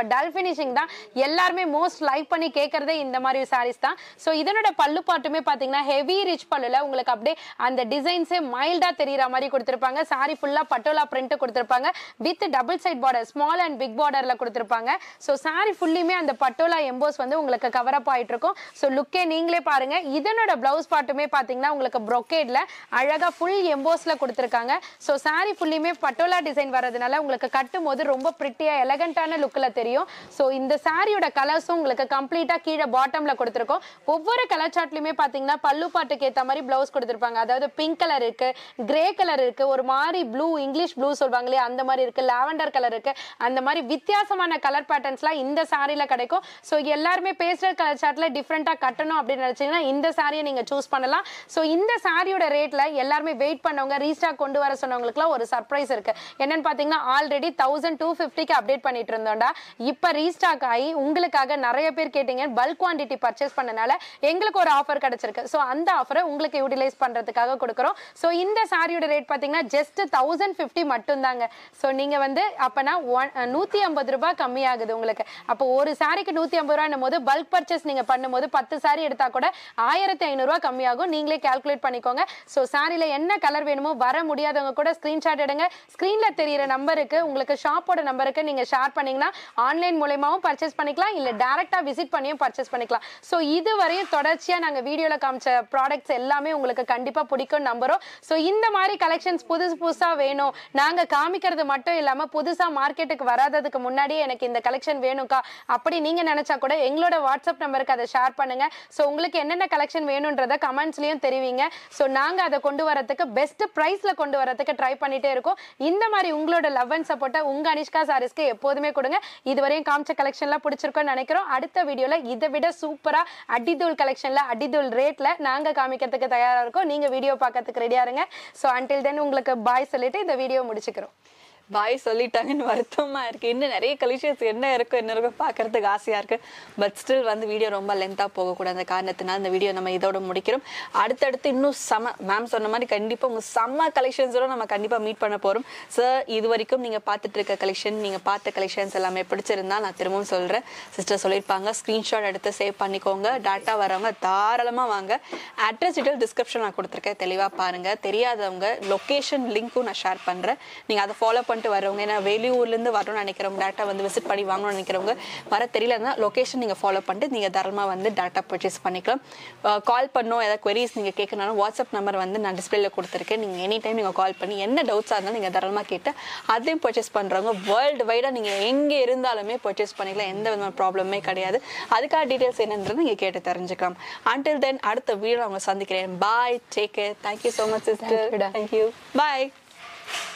டல் ஃபினிஷிங் தான் எல்லாருமே மோஸ்ட் லைக் பண்ணி கேட்கறதே இந்த மாதிரி சாரீஸ் தான் ஸோ இதனோட பல்லு பாட்டுமே பார்த்தீங்கன்னா ஹெவி ரிச் பல்லுல உங்களுக்கு அப்படியே அந்த டிசைன்ஸே மைல்டா தெரியற மாதிரி கொடுத்துருப்பாங்க சாரி ஃபுல்லா பட்டோலா பிரிண்ட் கொடுத்துருப்பாங்க with double side border small and big பார்டர்ல கொடுத்துருப்பாங்க ஸோ சாரி ஃபுல்லுமே அந்த பட்டோலா எம்போஸ் வந்து உங்களுக்கு கவர் அப் ஆயிட்டு இருக்கும் ஸோ லுக்கே நீங்களே பாருங்க இதனோட பிளவுஸ் பாட்டுமே பார்த்தீங்கன்னா உங்களுக்கு brocade-ல அழகா ஃபுல் எம்போஸ்ல கொடுத்துருக்காங்க ஸோ சாரி ஃபுல்லுமே பட்டோலா டிசைன் வர்றதுனால உங்களுக்கு கட்டும் போது ரொம்ப பிரிட்டியா எலகண்டான லுக்ல தெரியும் ஸோ இந்த சாரியோட கலர்ஸும் உங்களுக்கு கம்ப்ளீட்டா கீழே பாட்டம்ல கொடுத்துருக்கோம் ஒவ்வொரு கலர் சார்ட்லயுமே பாத்தீங்கன்னா பல்லு பாட்டுக்கு ஏத்த மாதிரி பிளவுஸ் கொடுத்துருப்பாங்க அதாவது பிங்க் கலர் இருக்கு கிரே கலர் இருக்கு ஒரு மாதிரி ப்ளூ இங்கிலீஷ் ப்ளூ சொல்லுவாங்க இல்லையா அந்த மாதிரி இருக்கு லாவெண்டர் கலர் இருக்கு அந்த மாதிரி வித்தியாசமான கலர் பேட்டர்ன்ஸ்லாம் இந்த சாரியில கிடைக்கும் ஸோ எல்லாருமே பேஸ்டல் கலர் சார்ட்ல டிஃப்ரெண்டா கட்டணும் அப்படின்னு நினைச்சீங்கன்னா இந்த சாரியை நீங்க சூஸ் பண்ணலாம் ஸோ இந்த சாரியோட ரேட்ல எல்லாருமே வெயிட் பண்ணவங்க ரீஸ்டாக் கொண்டு வர சொன்னவங்களுக்குலாம் ஒரு சர்ப்ரைஸ் இருக்கு என்னன்னு பாத்தீங்கன்னா ஆல்ரெடி தௌசண்ட் டூ ஃபிஃப்டிக்கு அப்டேட் பண்ணிட்டு இருந்தோம்டா இப்போ ரீஸ்டாக் ஆகி உங்களுக்காக நிறைய பேர் கேட்டீங்க பல்க் குவான்டிட்டி பர்ச்சேஸ் பண்ணனால எங்களுக்கு ஒரு ஆஃபர் கிடைச்சிருக்கு ஸோ அந்த ஆஃபரை உங்களுக்கு யூட்டிலைஸ் பண்றதுக்காக கொடுக்குறோம் ஸோ இந்த சாரியோட ரேட் பாத்தீங்கன்னா ஜஸ்ட் தௌசண்ட் ஃபிஃப்டி மட்டும்தாங்க ஸோ நீங்க வந்து அப்பனா ஒன் நூத்தி ஐம்பது ரூபாய் கம்மியாகுது உங்களுக்கு அப்போ ஒரு சாரிக்கு நூத்தி ஐம்பது ரூபாய் போது பல்க் பர்ச்சேஸ் நீங்க பண்ணும்போது பத்து சாரி எடுத்தா கூட ஆயிரத்தி ஐநூறுரூவா கம்மியாகும் நீங்களே கால்குலேட் பண்ணிக்கோங்க ஸோ சாரியில என்ன கலர் வேணுமோ வர முடியாதவங்க கூட ஸ்கிரீன்ஷாட் எடுங்க ஸ்க்ரீன்ல தெரியிற நம்பருக்கு உங்களுக்கு ஷாப்போட நம்பருக்கு நீங்க ஷேர் பண்ணீங்கன்னா ஆன்லைன் மூலயமாவும் பர்ச்சேஸ் பண்ணிக்கலாம் இல்ல டேரக்டா விசிட் பண்ணியும் பர்ச்சேஸ் பண்ணிக்கலாம் ஸோ இது வரையும் தொடர்ச்சியா நாங்க வீடியோல காமிச்ச ப்ராடக்ட்ஸ் எல்லாமே உங்களுக்கு கண்டிப்பா பிடிக்கும் நம்புறோம் ஸோ இந்த மாதிரி கலெக்ஷன்ஸ் புதுசு புதுசா வேணும் நாங்க காமிக்கிறது மட்டும் இல்லாம புதுசா மார்க்கெட்டுக்கு வராததுக்கு முன்னாடியே எனக்கு இந்த கலெக்ஷன் வேணும்க்கா அப்படி நீங்க நினைச்சா கூட எங்களோட வாட்ஸ்அப் நம்பருக்கு அதை ஷேர் பண்ணுங்க ஸோ உங்களுக்கு என்னென்ன கலெக்ஷன் வேணுன்றத கமெண்ட்ஸ்லயும் தெரிவிங்க ஸோ நாங்க அதை கொண்டு வரதுக்கு பெஸ்ட் ப்ரைஸ்ல கொண்டு வரதுக்கு ட்ரை பண்ணிட்டே இருக்கோம் இந்த மாதிரி உங்களோட லவ் அண்ட் சப்போர்ட்டை உங்க அனிஷ்கா சாரீஸ்க்கு எப்போதுமே கொடுங்க இதுவரையும் காமிச்ச கலெக்ஷன்லாம் பிடிச்சிருக்கோம்னு நினைக்கிறோம் அடுத்த வீடியோல இதை விட சூப்பரா அடிதூள் கலெக்ஷன்ல அடிதூள் ரேட்ல நாங்க காமிக்கிறதுக்கு தயாரா இருக்கோம் நீங்க வீடியோ பார்க்கறதுக்கு ரெடியா இருங்க ஸோ அன்டில் தென் உங்களுக்கு பாய் சொல்லிட்டு இந்த வீடியோ முடிச்சுக்கிறோம் பாய் சொல்லிட்டாங்கன்னு வருத்தமா இருக்கு இன்னும் நிறைய கலெக்ஷன்ஸ் என்ன இருக்கும் என்ன இருக்கும் பார்க்கறதுக்கு ஆசையா இருக்கு பட் ஸ்டில் வந்து வீடியோ ரொம்ப லென்த்தா போகக்கூடாது அந்த காரணத்தினால இந்த வீடியோ நம்ம இதோட முடிக்கிறோம் அடுத்தடுத்து இன்னும் செம மேம் சொன்ன மாதிரி கண்டிப்பா உங்க செம்ம கலெக்ஷன்ஸோட நம்ம கண்டிப்பா மீட் பண்ண போறோம் சார் இது வரைக்கும் நீங்க பார்த்துட்டு இருக்க கலெக்ஷன் நீங்க பார்த்த கலெக்ஷன்ஸ் எல்லாமே பிடிச்சிருந்தா நான் திரும்பவும் சொல்றேன் சிஸ்டர் சொல்லியிருப்பாங்க ஸ்கிரீன்ஷாட் எடுத்து சேவ் பண்ணிக்கோங்க டேட்டா வரவங்க தாராளமா வாங்க அட்ரஸ் டீட்டெயில் டிஸ்கிரிப்ஷன் நான் கொடுத்துருக்கேன் தெளிவா பாருங்க தெரியாதவங்க லொகேஷன் லிங்க்கும் நான் ஷேர் பண்றேன் நீங்க அதை ஃபாலோ பண்ணிட்டு வரவங்க ஏன்னா வெளியூர்ல இருந்து வரணும்னு நினைக்கிறவங்க டேட்டா வந்து விசிட் பண்ணி வாங்கணும்னு நினைக்கிறவங்க வர தெரியலன்னா லொகேஷன் நீங்க ஃபாலோ பண்ணிட்டு நீங்க தாராளமா வந்து டேட்டா பர்ச்சேஸ் பண்ணிக்கலாம் கால் பண்ணோம் ஏதாவது queries நீங்க கேட்கணும் வாட்ஸ்அப் நம்பர் வந்து நான் டிஸ்பிளேல கொடுத்துருக்கேன் நீங்க எனி டைம் நீங்க கால் பண்ணி என்ன டவுட்ஸா இருந்தாலும் நீங்க தாராளமா கேட்டு அதையும் பர்ச்சேஸ் பண்றவங்க வேர்ல்டு வைடா நீங்க எங்க இருந்தாலுமே பர்ச்சேஸ் பண்ணிக்கலாம் எந்த விதமான ப்ராப்ளமே கிடையாது அதுக்கான டீடைல்ஸ் என்னன்றது நீங்க கேட்டு தெரிஞ்சுக்கலாம் அன்டில் தென் அடுத்த வீடியோ அவங்க சந்திக்கிறேன் bye take care thank you so much sister Thank you டா. தேங்க்யூ பாய்